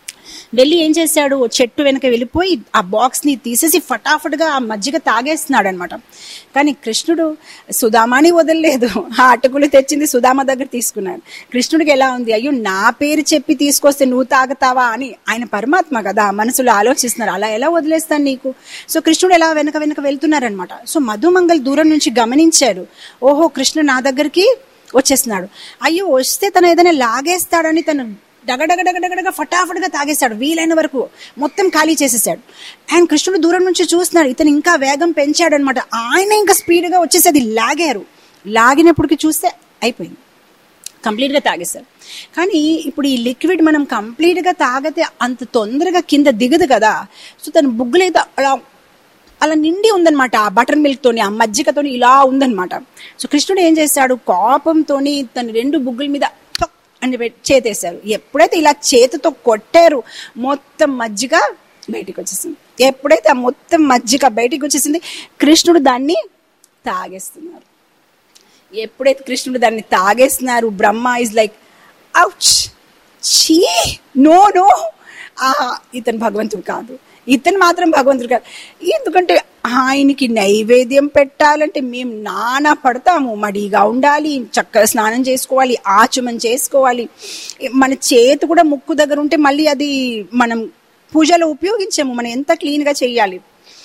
వెళ్ళి ఏం చేశాడు ఓ చెట్టు వెనక వెళ్ళిపోయి ఆ బాక్స్ ని తీసేసి ఫటాఫట్గా ఆ మజ్జిగ తాగేస్తున్నాడు అనమాట కానీ కృష్ణుడు సుధామాని వదలలేదు ఆ అటుకులు తెచ్చింది సుధామ దగ్గర తీసుకున్నాడు కృష్ణుడికి ఎలా ఉంది అయ్యో నా పేరు చెప్పి తీసుకొస్తే నువ్వు తాగుతావా అని ఆయన పరమాత్మ కదా మనసులో ఆలోచిస్తున్నారు అలా ఎలా వదిలేస్తాను నీకు సో కృష్ణుడు ఎలా వెనక వెనక వెళ్తున్నారనమాట సో మధుమంగల్ దూరం నుంచి గమనించాడు ఓహో కృష్ణుడు నా దగ్గరికి వచ్చేస్తున్నాడు అయ్యో వస్తే తను ఏదైనా లాగేస్తాడని తను డగడగడగడగడగా ఫటాఫట్గా తాగేశాడు వీలైన వరకు మొత్తం ఖాళీ చేసేసాడు అండ్ కృష్ణుడు దూరం నుంచి చూస్తున్నాడు ఇతను ఇంకా వేగం పెంచాడు అనమాట ఆయన ఇంకా స్పీడ్గా వచ్చేసి అది లాగారు లాగినప్పటికి చూస్తే అయిపోయింది కంప్లీట్గా తాగేశారు కానీ ఇప్పుడు ఈ లిక్విడ్ మనం కంప్లీట్గా తాగితే అంత తొందరగా కింద దిగదు కదా సో తన బుగ్గులేదు అలా అలా నిండి ఉందన్నమాట ఆ బటర్ మిల్క్ తోని ఆ మజ్జిగతోని ఇలా ఉందన్నమాట సో కృష్ణుడు ఏం చేశాడు కోపంతోని తన రెండు బుగ్గుల మీద ఠక్ అని పెట్టి చేతేశారు ఎప్పుడైతే ఇలా చేతితో కొట్టారు మొత్తం మజ్జిగ బయటికి వచ్చేసింది ఎప్పుడైతే ఆ మొత్తం మజ్జిగ బయటికి వచ్చేసింది కృష్ణుడు దాన్ని తాగేస్తున్నారు ఎప్పుడైతే కృష్ణుడు దాన్ని తాగేస్తున్నారు బ్రహ్మ ఇస్ లైక్ అవుచ్ చీ నో నో ఆ ఇతను భగవంతుడు కాదు ఇతను మాత్రం భగవంతుడు కాదు ఎందుకంటే ఆయనకి నైవేద్యం పెట్టాలంటే మేము నానా పడతాము మడిగా ఉండాలి చక్కగా స్నానం చేసుకోవాలి ఆచమం చేసుకోవాలి మన చేతి కూడా ముక్కు దగ్గర ఉంటే మళ్ళీ అది మనం పూజలో ఉపయోగించాము మనం ఎంత క్లీన్గా చేయాలి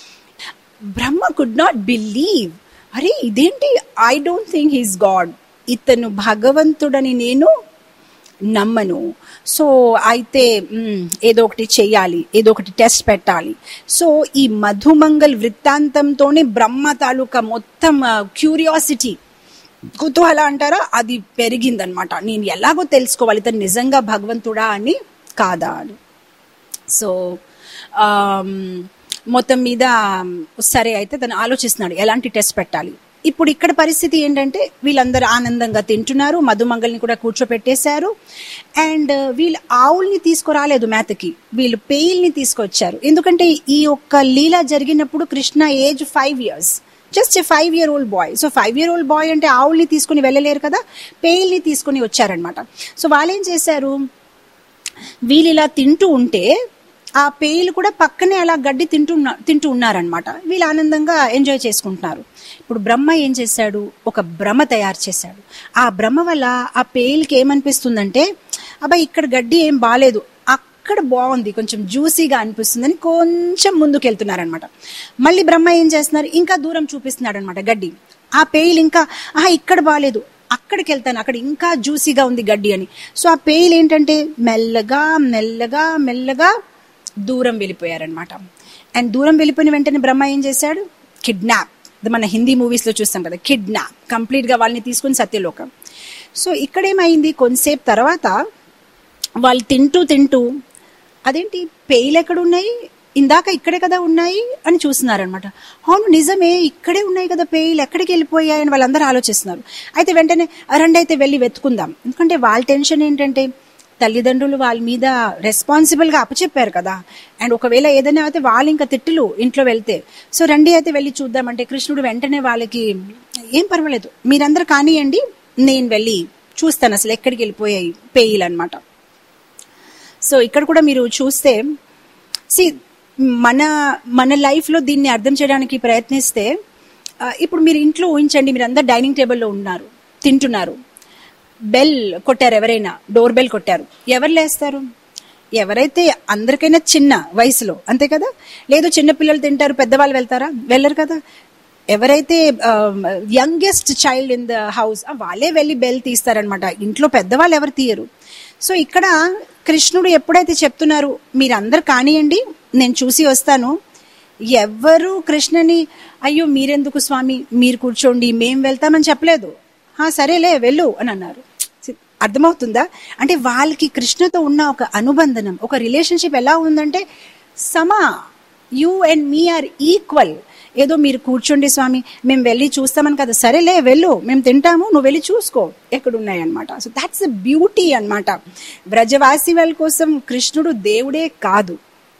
బ్రహ్మ కుడ్ నాట్ బిలీవ్ అరే ఇదేంటి I don't think he's God ఇతను భగవంతుడని నేను నమ్మను సో అయితే మ్, ఏదో ఒకటి చెయ్యాలి ఏదో ఒకటి టెస్ట్ పెట్టాలి సో ఈ మధుమంగల్ వృత్తాంతంతోనే బ్రహ్మ తాలూకా మొత్తం క్యూరియాసిటీ కుతూహల అంటారా అది పెరిగిందనమాట నేను ఎలాగో తెలుసుకోవాలి ఇతను నిజంగా భగవంతుడా అని కాదా అని సో ఆమ్, మొత్తం మీద సరే అయితే తను ఆలోచిస్తున్నాడు ఎలాంటి టెస్ట్ పెట్టాలి ఇప్పుడు ఇక్కడ పరిస్థితి ఏంటంటే వీళ్ళందరూ ఆనందంగా తింటున్నారు మధుమంగల్ని కూడా కూర్చోపెట్టేశారు అండ్ వీళ్ళు ఆవుల్ని తీసుకురాలేదు మేతకి వీళ్ళు పేయిల్ని తీసుకొచ్చారు ఎందుకంటే ఈ ఒక్క లీల జరిగినప్పుడు Krishna age five years just five year old boy so five year old boy అంటే ఆవుల్ని తీసుకుని వెళ్ళలేరు కదా పేయిల్ని తీసుకుని వచ్చారనమాట సో వాళ్ళు ఏం చేశారు వీళ్ళు ఇలా తింటూ ఉంటే ఆ పేయిలు కూడా పక్కనే అలా గడ్డి తింటూ ఉన్న- తింటూ ఉన్నారనమాట వీళ్ళు ఆనందంగా ఎంజాయ్ చేసుకుంటున్నారు ఇప్పుడు బ్రహ్మ ఏం చేశాడు ఒక భ్రమ తయారు చేశాడు ఆ భ్రమ వల్ల ఆ పేయిలకి ఏమనిపిస్తుందంటే అబ్బాయి ఇక్కడ గడ్డి ఏం బాగాలేదు అక్కడ బాగుంది కొంచెం జ్యూసీగా అనిపిస్తుందని కొంచెం ముందుకు వెళ్తున్నారనమాట మళ్ళీ బ్రహ్మ ఏం చేస్తున్నారు ఇంకా దూరం చూపిస్తున్నాడు అనమాట గడ్డి ఆ పేయిలు ఇంకా ఆహా ఇక్కడ బాగాలేదు అక్కడికి వెళ్తాను అక్కడ ఇంకా జ్యూసీగా ఉంది గడ్డి అని సో ఆ పేయిల్ ఏంటంటే మెల్లగా మెల్లగా మెల్లగా దూరం వెళ్ళిపోయారనమాట అండ్ దూరం వెళ్ళిపోయిన వెంటనే బ్రహ్మ ఏం చేశాడు కిడ్నాప్ ఇది మన హిందీ మూవీస్లో చూస్తాం కదా కిడ్నాప్ కంప్లీట్గా వాళ్ళని తీసుకుని సత్యలోకం సో ఇక్కడేమైంది కొంతసేపు తర్వాత వాళ్ళు తింటూ తింటూ అదేంటి పేయిలు ఎక్కడ ఉన్నాయి ఇందాక ఇక్కడే కదా ఉన్నాయి అని చూస్తున్నారనమాట అవును నిజమే ఇక్కడే ఉన్నాయి కదా పేయిలు ఎక్కడికి వెళ్ళిపోయాయని వాళ్ళందరూ ఆలోచిస్తున్నారు అయితే వెంటనే రండి అయితే వెళ్ళి వెతుకుందాం ఎందుకంటే వాళ్ళ టెన్షన్ ఏంటంటే తల్లిదండ్రులు వాళ్ళ మీద రెస్పాన్సిబుల్గా అప్పచెప్పారు కదా అండ్ ఒకవేళ ఏదైనా అయితే వాళ్ళు ఇంకా తిట్టులు ఇంట్లో వెళ్తే సో రండి అయితే వెళ్ళి చూద్దామంటే కృష్ణుడు వెంటనే వాళ్ళకి ఏం పర్వాలేదు మీరందరూ కానియండి నేను వెళ్ళి చూస్తాను అసలు ఎక్కడికి వెళ్ళిపోయాయి పేయిలు అనమాట సో ఇక్కడ కూడా మీరు చూస్తే సి మన మన లైఫ్లో దీన్ని అర్థం చేయడానికి ప్రయత్నిస్తే ఆ, ఇప్పుడు మీరు ఇంట్లో ఊహించండి మీరు అందరు డైనింగ్ టేబుల్లో ఉన్నారు తింటున్నారు బెల్ కొట్టారు ఎవరైనా డోర్ బెల్ కొట్టారు ఎవరు లేస్తారు ఎవరైతే అందరికైనా చిన్న వయసులో అంతే కదా లేదు చిన్న పిల్లలు తింటారు పెద్దవాళ్ళు వెళ్తారా వెళ్ళరు కదా ఎవరైతే youngest child in the house వాళ్ళే వెళ్ళి బెల్ తీస్తారనమాట ఇంట్లో పెద్దవాళ్ళు ఎవరు తీయరు సో ఇక్కడ కృష్ణుడు ఎప్పుడైతే చెప్తున్నారు మీరందరు కానియండి నేను చూసి వస్తాను ఎవ్వరు కృష్ణని అయ్యో మీరెందుకు స్వామి మీరు కూర్చోండి మేం వెళ్తామని చెప్పలేదు "హా, సరేలే వెళ్ళు అని అన్నారు అర్థమవుతుందా అంటే వాళ్ళకి కృష్ణతో ఉన్న ఒక అనుబంధనం ఒక రిలేషన్షిప్ ఎలా ఉందంటే సమా you and me are equal ఏదో మీరు కూర్చోండి స్వామి మేము వెళ్ళి చూస్తామని కదా సరేలే వెళ్ళు మేము తింటాము నువ్వు వెళ్ళి చూసుకో ఎక్కడున్నాయి అనమాట సో దాట్స్ ద బ్యూటీ అన్నమాట బ్రజవాసి వాళ్ళ కోసం కృష్ణుడు దేవుడే కాదు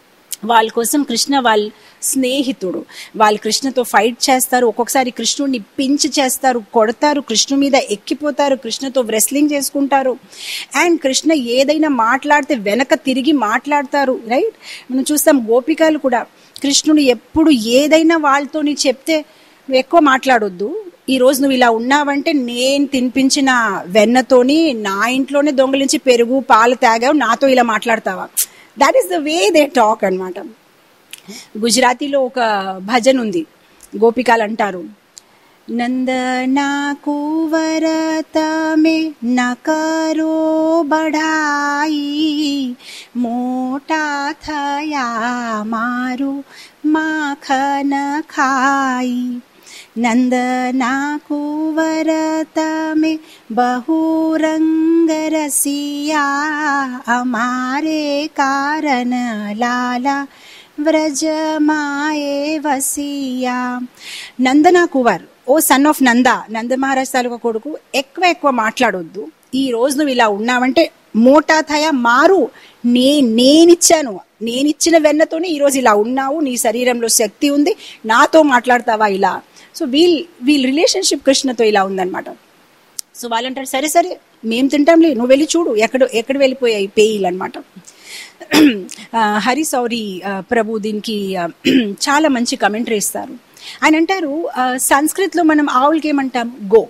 వాళ్ళ కోసం కృష్ణ వాళ్ళ స్నేహితుడు వాళ్ళు కృష్ణతో ఫైట్ చేస్తారు ఒక్కొక్కసారి కృష్ణుడిని పించి చేస్తారు కొడతారు కృష్ణు మీద ఎక్కిపోతారు కృష్ణతో రెస్లింగ్ చేసుకుంటారు అండ్ కృష్ణ ఏదైనా మాట్లాడితే వెనక తిరిగి మాట్లాడతారు రైట్ మనం చూస్తాం గోపికలు కూడా కృష్ణుడు ఎప్పుడు ఏదైనా వాళ్ళతోని చెప్తే నువ్వు ఎక్కువ మాట్లాడొద్దు ఈ రోజు నువ్వు ఇలా ఉన్నావంటే నేను తినిపించిన వెన్నతోని నా ఇంట్లోనే దొంగలించి పెరుగు పాలు తాగావు నాతో ఇలా మాట్లాడతావా that is the way they talk అన్నమాట గుజరాతీలో ఒక భజన్ ఉంది గోపికలు అంటారు నందనా కువరత మే నకరో బఢాయి మోటా થયા મારું માખન ખાઈ નંદના કુંવર તમે બહુ રંગ રસિયા અમારે કારણ લાલા వ్రజమాయే వసియా నందన కువర్ ఓ సన్ ఆఫ్ నంద నంద మహారాజ్ తాలూకా కొడుకు ఎక్కువ ఎక్కువ మాట్లాడొద్దు ఈ రోజు నువ్వు ఇలా ఉన్నావంటే మోటా థయ మారు నే నేనిచ్చాను నేనిచ్చిన వెన్నతోనే ఈ రోజు ఇలా ఉన్నావు నీ శరీరంలో శక్తి ఉంది నాతో మాట్లాడతావా ఇలా సో వీల్ వీల్ రిలేషన్షిప్ కృష్ణతో ఇలా ఉందన్నమాట సో వాళ్ళంటారు సరే సరే మేము తింటాంలే నువ్వు వెళ్ళి చూడు ఎక్కడ ఎక్కడ వెళ్ళిపోయాయి పేయిలు అనమాట హరి సౌరి ప్రభు దీనికి ఆ, చాలా మంచి కమెంటరీ ఇస్తారు ఆయన అంటారు ఆ, సంస్కృత్లో మనం ఆవులకి ఏమంటాం గో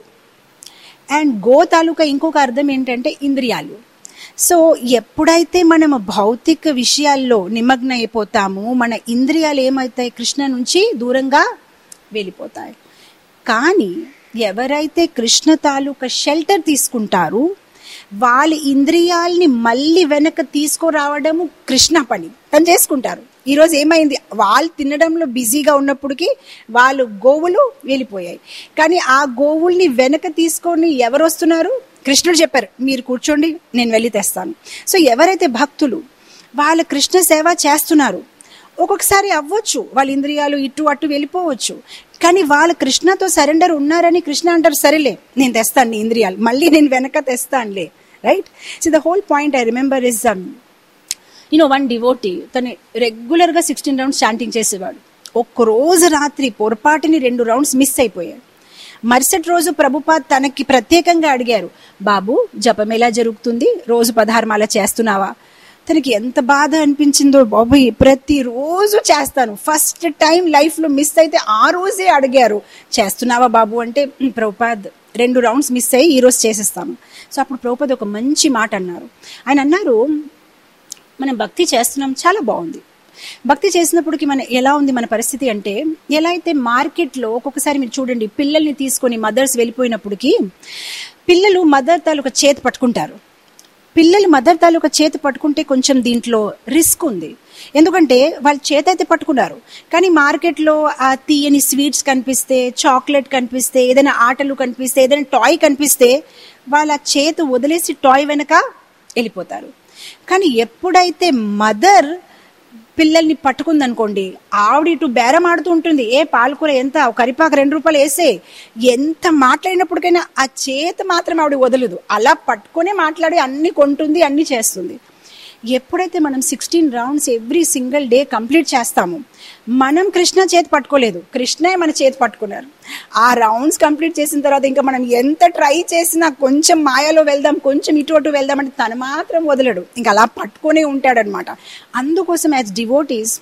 అండ్ గో తాలూకా ఇంకొక అర్థం ఏంటంటే ఇంద్రియాలు సో ఎప్పుడైతే మనం భౌతిక విషయాల్లో నిమగ్న అయిపోతామో మన ఇంద్రియాలు ఏమవుతాయి కృష్ణ నుంచి దూరంగా వెళ్ళిపోతాయి కానీ ఎవరైతే కృష్ణ తాలూకా షెల్టర్ తీసుకుంటారు వాళ్ళ ఇంద్రియాల్ని మళ్ళీ వెనక తీసుకురావడము కృష్ణ పని తను చేసుకుంటారు ఈరోజు ఏమైంది వాళ్ళు తినడంలో బిజీగా ఉన్నప్పటికీ వాళ్ళు గోవులు వెళ్ళిపోయాయి కానీ ఆ గోవుల్ని వెనక తీసుకొని ఎవరు వస్తున్నారు కృష్ణుడు చెప్పారు మీరు కూర్చోండి నేను వెళ్ళి తెస్తాను సో ఎవరైతే భక్తులు వాళ్ళ కృష్ణ సేవ చేస్తున్నారు ఒక్కొక్కసారి అవ్వచ్చు వాళ్ళ ఇంద్రియాలు ఇటు అటు వెళ్ళిపోవచ్చు కానీ వాళ్ళ కృష్ణతో సరెండర్ ఉన్నారని కృష్ణ అంటారు సరేలే నేను తెస్తాను నీ ఇంద్రియాలు మళ్ళీ నేను వెనక తెస్తానులే right so the whole point I remember is you know one devotee తను రెగ్యులర్గా సిక్స్టీన్ రౌండ్స్ చాంటింగ్ చేసేవాడు ఒక్క రోజు రాత్రి పొరపాటుని రెండు రౌండ్స్ మిస్ అయిపోయాడు మరుసటి రోజు ప్రభుపాద్ తనకి ప్రత్యేకంగా అడిగారు బాబు జపం ఎలా జరుగుతుంది రోజు పదహారమాల చేస్తున్నావా తనకి ఎంత బాధ అనిపించిందో బాబు ప్రతిరోజు చేస్తాను ఫస్ట్ టైం లైఫ్లో మిస్ అయితే ఆ రోజే అడిగారు చేస్తున్నావా బాబు అంటే "ఉమ్, ప్రభుపాద్ రెండు రౌండ్స్ మిస్ అయ్యి ఈరోజు చేసేస్తాను సో అప్పుడు ప్రభుపాద్ ఒక మంచి మాట అన్నారు ఆయన అన్నారు మనం భక్తి చేస్తున్నాం చాలా బాగుంది భక్తి చేసినప్పటికి మన ఎలా ఉంది మన పరిస్థితి అంటే ఎలా అయితే మార్కెట్లో ఒక్కొక్కసారి మీరు చూడండి పిల్లల్ని తీసుకొని మదర్స్ వెళ్ళిపోయినప్పటికి పిల్లలు మదర్ తాలూకా చేతి పట్టుకుంటారు పిల్లలు మదర్ తాలూకా చేతి పట్టుకుంటే కొంచెం దీంట్లో రిస్క్ ఉంది ఎందుకంటే వాళ్ళు చేతి అయితే పట్టుకున్నారు కానీ మార్కెట్లో ఆ తీయని స్వీట్స్ కనిపిస్తే చాక్లెట్ కనిపిస్తే ఏదైనా ఆటలు కనిపిస్తే ఏదైనా టాయ్ కనిపిస్తే వాళ్ళ చేతి వదిలేసి టాయ్ వెనక వెళ్ళిపోతారు కానీ ఎప్పుడైతే మదర్ పిల్లల్ని పట్టుకుందనుకోండి ఆవిడ ఇటు బేరం ఆడుతూ ఉంటుంది ఏ పాలకూర ఎంత ఒక కరిపాకు రెండు రూపాయలు వేసే ఎంత మాట్లాడినప్పటికైనా ఆ చేత మాత్రం ఆవిడ వదలదు అలా పట్టుకునే మాట్లాడి అన్ని కొంటుంది అన్ని చేస్తుంది ఎప్పుడైతే మనం sixteen rounds every single day complete చేస్తామో మనం కృష్ణ చేతి పట్టుకోలేదు కృష్ణే మన చేతి పట్టుకున్నారు ఆ రౌండ్స్ కంప్లీట్ చేసిన తర్వాత ఇంకా మనం ఎంత ట్రై చేసినా కొంచెం మాయలో వెళ్దాం కొంచెం ఇటు అటు వెళ్దాం అంటే తను మాత్రం వదలడు ఇంకా అలా పట్టుకునే ఉంటాడనమాట అందుకోసం యాజ్ డివోటీస్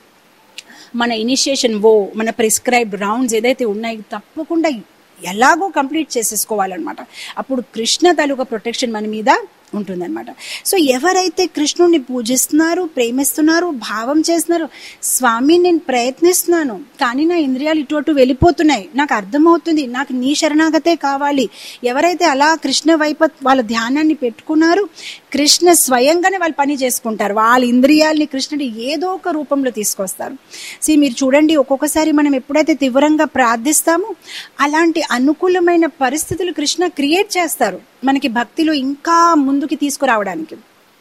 మన ఇనిషియేషన్ ఓ మన ప్రిస్క్రైబ్డ్ రౌండ్స్ ఏదైతే ఉన్నాయో తప్పకుండా ఎలాగో కంప్లీట్ చేసేసుకోవాలన్నమాట అప్పుడు కృష్ణ తాలూకా ప్రొటెక్షన్ మన మీద ఉంటుందన్నమాట సో ఎవరైతే కృష్ణుడిని పూజిస్తున్నారు ప్రేమిస్తున్నారు భావం చేస్తున్నారు స్వామి నేను ప్రయత్నిస్తున్నాను కానీ నా ఇంద్రియాలు ఇటు అటు వెళ్ళిపోతున్నాయి నాకు అర్థమవుతుంది నాకు నీ శరణాగతే కావాలి ఎవరైతే అలా కృష్ణ వైపు వాళ్ళ ధ్యానాన్ని పెట్టుకున్నారు కృష్ణ స్వయంగానే వాళ్ళు పని చేసుకుంటారు వాళ్ళ ఇంద్రియాల్ని కృష్ణుడు ఏదో ఒక రూపంలో తీసుకొస్తారు సి మీరు చూడండి ఒక్కొక్కసారి మనం ఎప్పుడైతే తీవ్రంగా ప్రార్థిస్తామో అలాంటి అనుకూలమైన పరిస్థితులు కృష్ణ క్రియేట్ చేస్తారు మనకి భక్తిలో ఇంకా ముందుకి తీసుకురావడానికి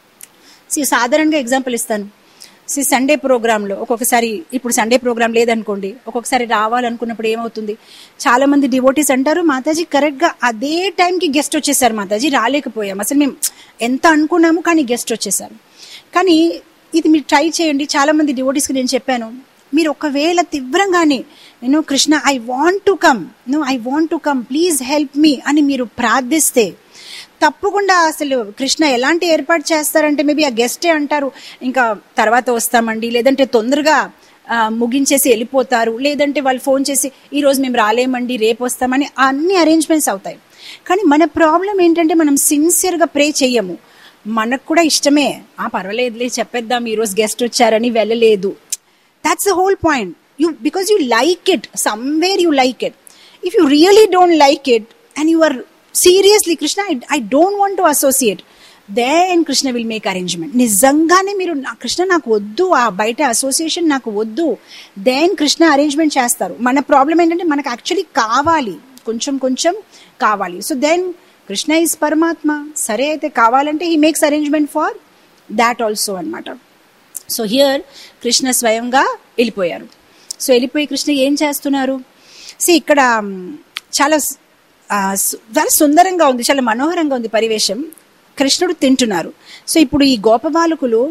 సి సాధారణంగా ఎగ్జాంపుల్ ఇస్తాను సి సండే ప్రోగ్రాంలో ఒక్కొక్కసారి ఇప్పుడు సండే ప్రోగ్రామ్ లేదనుకోండి ఒక్కొక్కసారి రావాలనుకున్నప్పుడు ఏమవుతుంది చాలా మంది డివోటీస్ అంటారు మాతాజీ కరెక్ట్గా అదే టైంకి గెస్ట్ వచ్చేసారు మాతాజీ రాలేకపోయాం అసలు మేము ఎంత అనుకున్నాము కానీ గెస్ట్ వచ్చేసారు కానీ ఇది మీరు ట్రై చేయండి చాలా మంది డివోటీస్కి నేను చెప్పాను మీరు ఒకవేళ తీవ్రంగానే నేను Krishna I want to come no I want to come please help me అని మీరు ప్రార్థిస్తే తప్పకుండా అసలు కృష్ణ ఎలాంటి ఏర్పాటు చేస్తారంటే మేబీ ఆ గెస్టే అంటారు ఇంకా తర్వాత వస్తామండి లేదంటే తొందరగా ఆ, ముగించేసి వెళ్ళిపోతారు లేదంటే వాళ్ళు ఫోన్ చేసి ఈ రోజు మేము రాలేమండి రేపు వస్తామని అన్ని అరేంజ్మెంట్స్ అవుతాయి కానీ మన ప్రాబ్లం ఏంటంటే మనం సిన్సియర్గా ప్రే చెయ్యము మనకు కూడా ఇష్టమే ఆ పర్వాలేదులే చెప్పేద్దాం ఈరోజు గెస్ట్ వచ్చారని వెళ్ళలేదు that's the whole point you because you like it somewhere you like it if you really don't like it and you are seriously krishna i, I don't want to associate then Krishna will make arrangement నిజంగానే మీరు నా- కృష్ణ నాకు వద్దు ఆ బయట association నాకు వద్దు then Krishna arrangement చేస్తారు మన ప్రాబ్లం ఏంటంటే మనకు యాక్చువల్లీ కావాలి కొంచెం కొంచెం కావాలి సో దెన్ కృష్ణ ఈజ్ పరమాత్మ సరే అయితే కావాలంటే he makes arrangement for that also అన్నమాట సో హియర్ కృష్ణ స్వయంగా వెళ్ళిపోయారు సో వెళ్ళిపోయి కృష్ణ ఏం చేస్తున్నారు సో ఇక్కడ మ్, చాలా స్- ఆ, సు- చాలా సుందరంగా ఉంది చాలా మనోహరంగా ఉంది పరివేశం కృష్ణుడు తింటున్నారు సో ఇప్పుడు ఈ గోపబాలకులు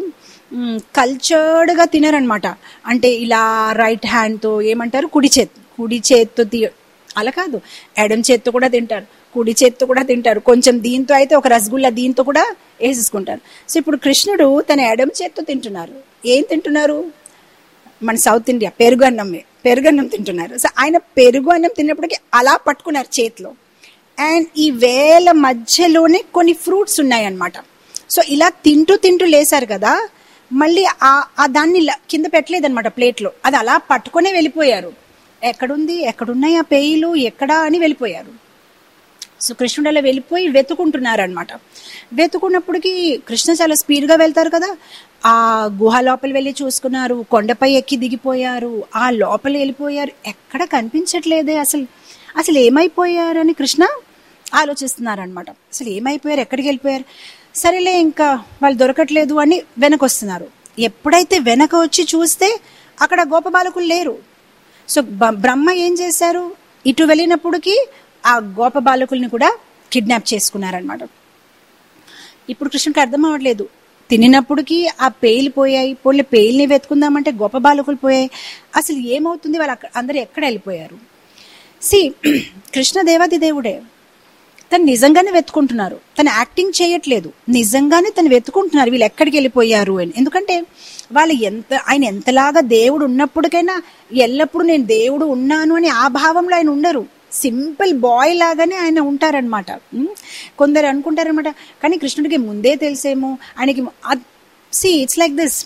కల్చర్డ్గా తినరనమాట అంటే ఇలా రైట్ హ్యాండ్తో ఏమంటారు కుడి చేత్ కుడి చేత్తో తీ అలా కాదు ఎడం చేత్తో కూడా తింటారు కుడి చేత్తో కూడా తింటారు కొంచెం దీంతో అయితే ఒక రసగుల్లా దీంతో కూడా వేసేసుకుంటారు సో ఇప్పుడు కృష్ణుడు తన ఎడం చేత్తో తింటున్నారు ఏం తింటున్నారు మన సౌత్ ఇండియా పెరుగు అన్నమే పెరుగు అన్నం తింటున్నారు సో ఆయన పెరుగు అన్నం తిన్నప్పటికీ అలా పట్టుకున్నారు చేతిలో అండ్ ఈ వేల మధ్యలోనే కొన్ని ఫ్రూట్స్ ఉన్నాయన్నమాట సో ఇలా తింటూ తింటూ లేసారు కదా మళ్ళీ ఆ ఆ దాన్ని ఇలా కింద పెట్టలేదన్నమాట ప్లేట్లో అది అలా పట్టుకునే వెళ్ళిపోయారు ఎక్కడుంది ఎక్కడున్నాయి ఆ పేయిలు ఎక్కడా అని వెళ్ళిపోయారు సో కృష్ణుడు అలా వెళ్ళిపోయి వెతుకుంటున్నారు అనమాట వెతుకున్నప్పటికీ కృష్ణ చాలా స్పీడ్గా వెళ్తారు కదా ఆ గుహ లోపల వెళ్ళి చూసుకున్నారు కొండపై ఎక్కి దిగిపోయారు ఆ లోపల వెళ్ళిపోయారు ఎక్కడ కనిపించట్లేదే అసలు అసలు ఏమైపోయారని కృష్ణ ఆలోచిస్తున్నారు అనమాట అసలు ఏమైపోయారు ఎక్కడికి వెళ్ళిపోయారు సరేలే ఇంకా వాళ్ళు దొరకట్లేదు అని వెనక వస్తున్నారు ఎప్పుడైతే వెనక వచ్చి చూస్తే అక్కడ గోపబాలకులు లేరు సో బ- బ్రహ్మ ఏం చేశారు ఇటు వెళ్ళినప్పటికీ ఆ గోప బాలకుల్ని కూడా కిడ్నాప్ చేసుకున్నారనమాట ఇప్పుడు కృష్ణుడికి అర్థం అవ్వట్లేదు తినినప్పటికీ ఆ పేయిలు పోయాయి పోలే పేయిల్ని వెతుకుందామంటే గొప్ప బాలకులు పోయాయి అసలు ఏమవుతుంది వాళ్ళు అక్కడ అందరు ఎక్కడ వెళ్ళిపోయారు సి కృష్ణ దేవాది దేవుడే తను నిజంగానే వెతుకుంటున్నారు తను యాక్టింగ్ చేయట్లేదు నిజంగానే తను వెతుకుంటున్నారు వీళ్ళు ఎక్కడికి వెళ్ళిపోయారు అని ఎందుకంటే వాళ్ళు ఎంత ఆయన ఎంతలాగా దేవుడు ఉన్నప్పటికైనా ఎల్లప్పుడూ నేను దేవుడు ఉన్నాను అని ఆ భావంలో ఆయన ఉండరు సింపుల్ బాయ్ లాగానే ఆయన ఉంటారనమాట కొందరు అనుకుంటారనమాట కానీ కృష్ణుడికి ముందే తెలిసేమో ఆయనకి సి ఇట్స్ లైక్ దిస్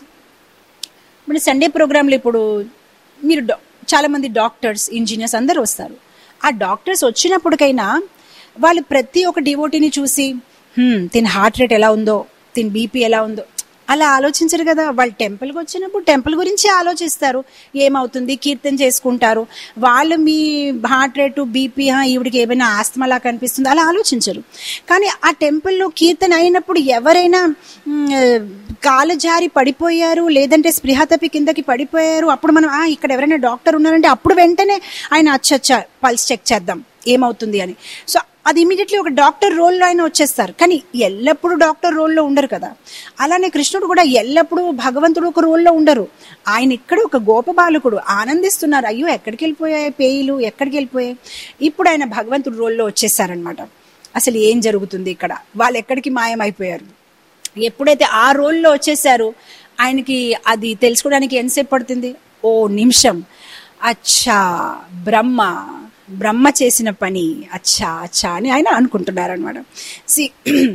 మన సండే ప్రోగ్రాంలో ఇప్పుడు మీరు డా- చాలా మంది డాక్టర్స్ ఇంజనీర్స్ అందరూ వస్తారు ఆ డాక్టర్స్ వచ్చినప్పటికైనా వాళ్ళు ప్రతి ఒక్క డివోటీని చూసి "హ్మ్, దీని హార్ట్ రేట్ ఎలా ఉందో దీని బీపీ ఎలా ఉందో అలా ఆలోచించరు కదా వాళ్ళు టెంపుల్కి వచ్చినప్పుడు టెంపుల్ గురించి ఆలోచిస్తారు ఏమవుతుంది కీర్తన చేసుకుంటారు వాళ్ళు మీ హార్ట్ రేటు బీపీ ఈవిడికి ఏమైనా ఆస్తమలా కనిపిస్తుంది అలా ఆలోచించరు కానీ ఆ టెంపుల్లో కీర్తన అయినప్పుడు ఎవరైనా మ్, కాలు జారి పడిపోయారు లేదంటే స్పృహ తప్పి కిందకి పడిపోయారు అప్పుడు మనం "ఆ, ఇక్కడ ఎవరైనా డాక్టర్ ఉన్నారంటే అప్పుడు వెంటనే ఆయన అచ్చచ్చ పల్స్ చెక్ చేద్దాం ఏమవుతుంది అని సో అది ఇమీడియట్లీ ఒక డాక్టర్ రోల్లో ఆయన వచ్చేస్తారు కానీ ఎల్లప్పుడూ డాక్టర్ రోల్లో ఉండరు కదా అలానే కృష్ణుడు కూడా ఎల్లప్పుడూ భగవంతుడు ఒక రోల్లో ఉండరు ఆయన ఇక్కడ ఒక గోప బాలకుడు ఆనందిస్తున్నారు అయ్యో ఎక్కడికి వెళ్ళిపోయాయి పేయిలు ఎక్కడికి వెళ్ళిపోయాయి ఇప్పుడు ఆయన భగవంతుడు రోల్లో వచ్చేసారనమాట అసలు ఏం జరుగుతుంది ఇక్కడ వాళ్ళు ఎక్కడికి మాయమైపోయారు ఎప్పుడైతే ఆ రోల్లో వచ్చేసారో ఆయనకి అది తెలుసుకోవడానికి ఎంతసేపు పడుతుంది ఓ నిమిషం అచ్చా బ్రహ్మ బ్రహ్మ చేసిన పని అచ్చా అచ్చా అని ఆయన అనుకుంటున్నారు అనమాట సి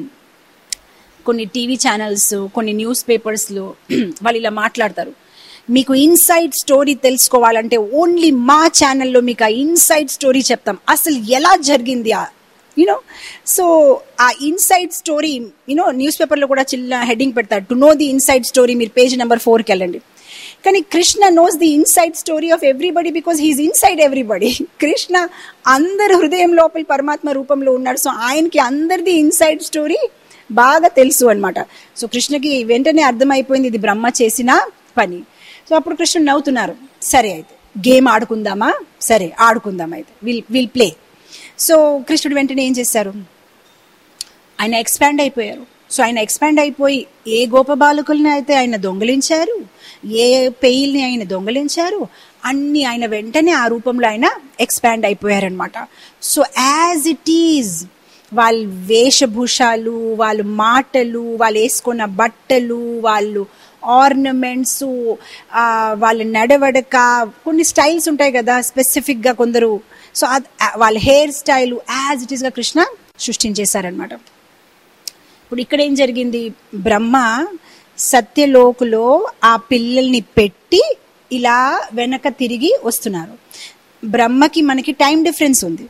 కొన్ని టీవీ ఛానల్స్ కొన్ని న్యూస్ పేపర్స్లో వాళ్ళు ఇలా మాట్లాడతారు మీకు ఇన్సైడ్ స్టోరీ తెలుసుకోవాలంటే ఓన్లీ మా ఛానల్లో మీకు ఆ ఇన్సైడ్ స్టోరీ చెప్తాం అసలు ఎలా జరిగింది ఆ యూనో సో ఆ ఇన్సైడ్ స్టోరీ యూనో న్యూస్ పేపర్లో కూడా చిన్న హెడ్డింగ్ పెడతారు to know the inside story మీరు పేజ్ నెంబర్ ఫోర్కి వెళ్ళండి కానీ Krishna knows the inside story of everybody because he's inside everybody Krishna అందరి హృదయం లోపల పరమాత్మ రూపంలో ఉన్నాడు సో ఆయనకి అందరిది ఇన్సైడ్ స్టోరీ బాగా తెలుసు అన్నమాట సో కృష్ణకి వెంటనే అర్థమైపోయింది ఇది బ్రహ్మ చేసిన పని సో అప్పుడు కృష్ణుడు నవ్వుతున్నారు సరే అయితే గేమ్ ఆడుకుందామా సరే ఆడుకుందాం అయితే విల్ విల్ ప్లే సో కృష్ణుడు వెంటనే ఏం చేశారు ఆయన ఎక్స్పాండ్ అయిపోయారు సో ఆయన ఎక్స్పాండ్ అయిపోయి ఏ గోప బాలకుల్ని అయితే ఆయన దొంగిలించారు ఏ పెయిల్ని ఆయన దొంగిలించారు అన్ని ఆయన వెంటనే ఆ రూపంలో ఆయన ఎక్స్పాండ్ అయిపోయారనమాట సో యాజ్ ఇట్ ఈజ్ వాళ్ళ వేషభూషాలు వాళ్ళ మాటలు వాళ్ళు వేసుకున్న బట్టలు వాళ్ళు ఆర్నమెంట్స్ వాళ్ళ నడవడక కొన్ని స్టైల్స్ ఉంటాయి కదా స్పెసిఫిక్గా కొందరు సో వాళ్ళ హెయిర్ స్టైల్ యాజ్ ఇట్ ఈస్గా కృష్ణ సృష్టించేశారనమాట ఇప్పుడు ఇక్కడ ఏం జరిగింది బ్రహ్మ సత్యలోకులో ఆ పిల్లల్ని పెట్టి ఇలా వెనక తిరిగి వస్తున్నారు బ్రహ్మకి మనకి టైం డిఫరెన్స్ ఉంది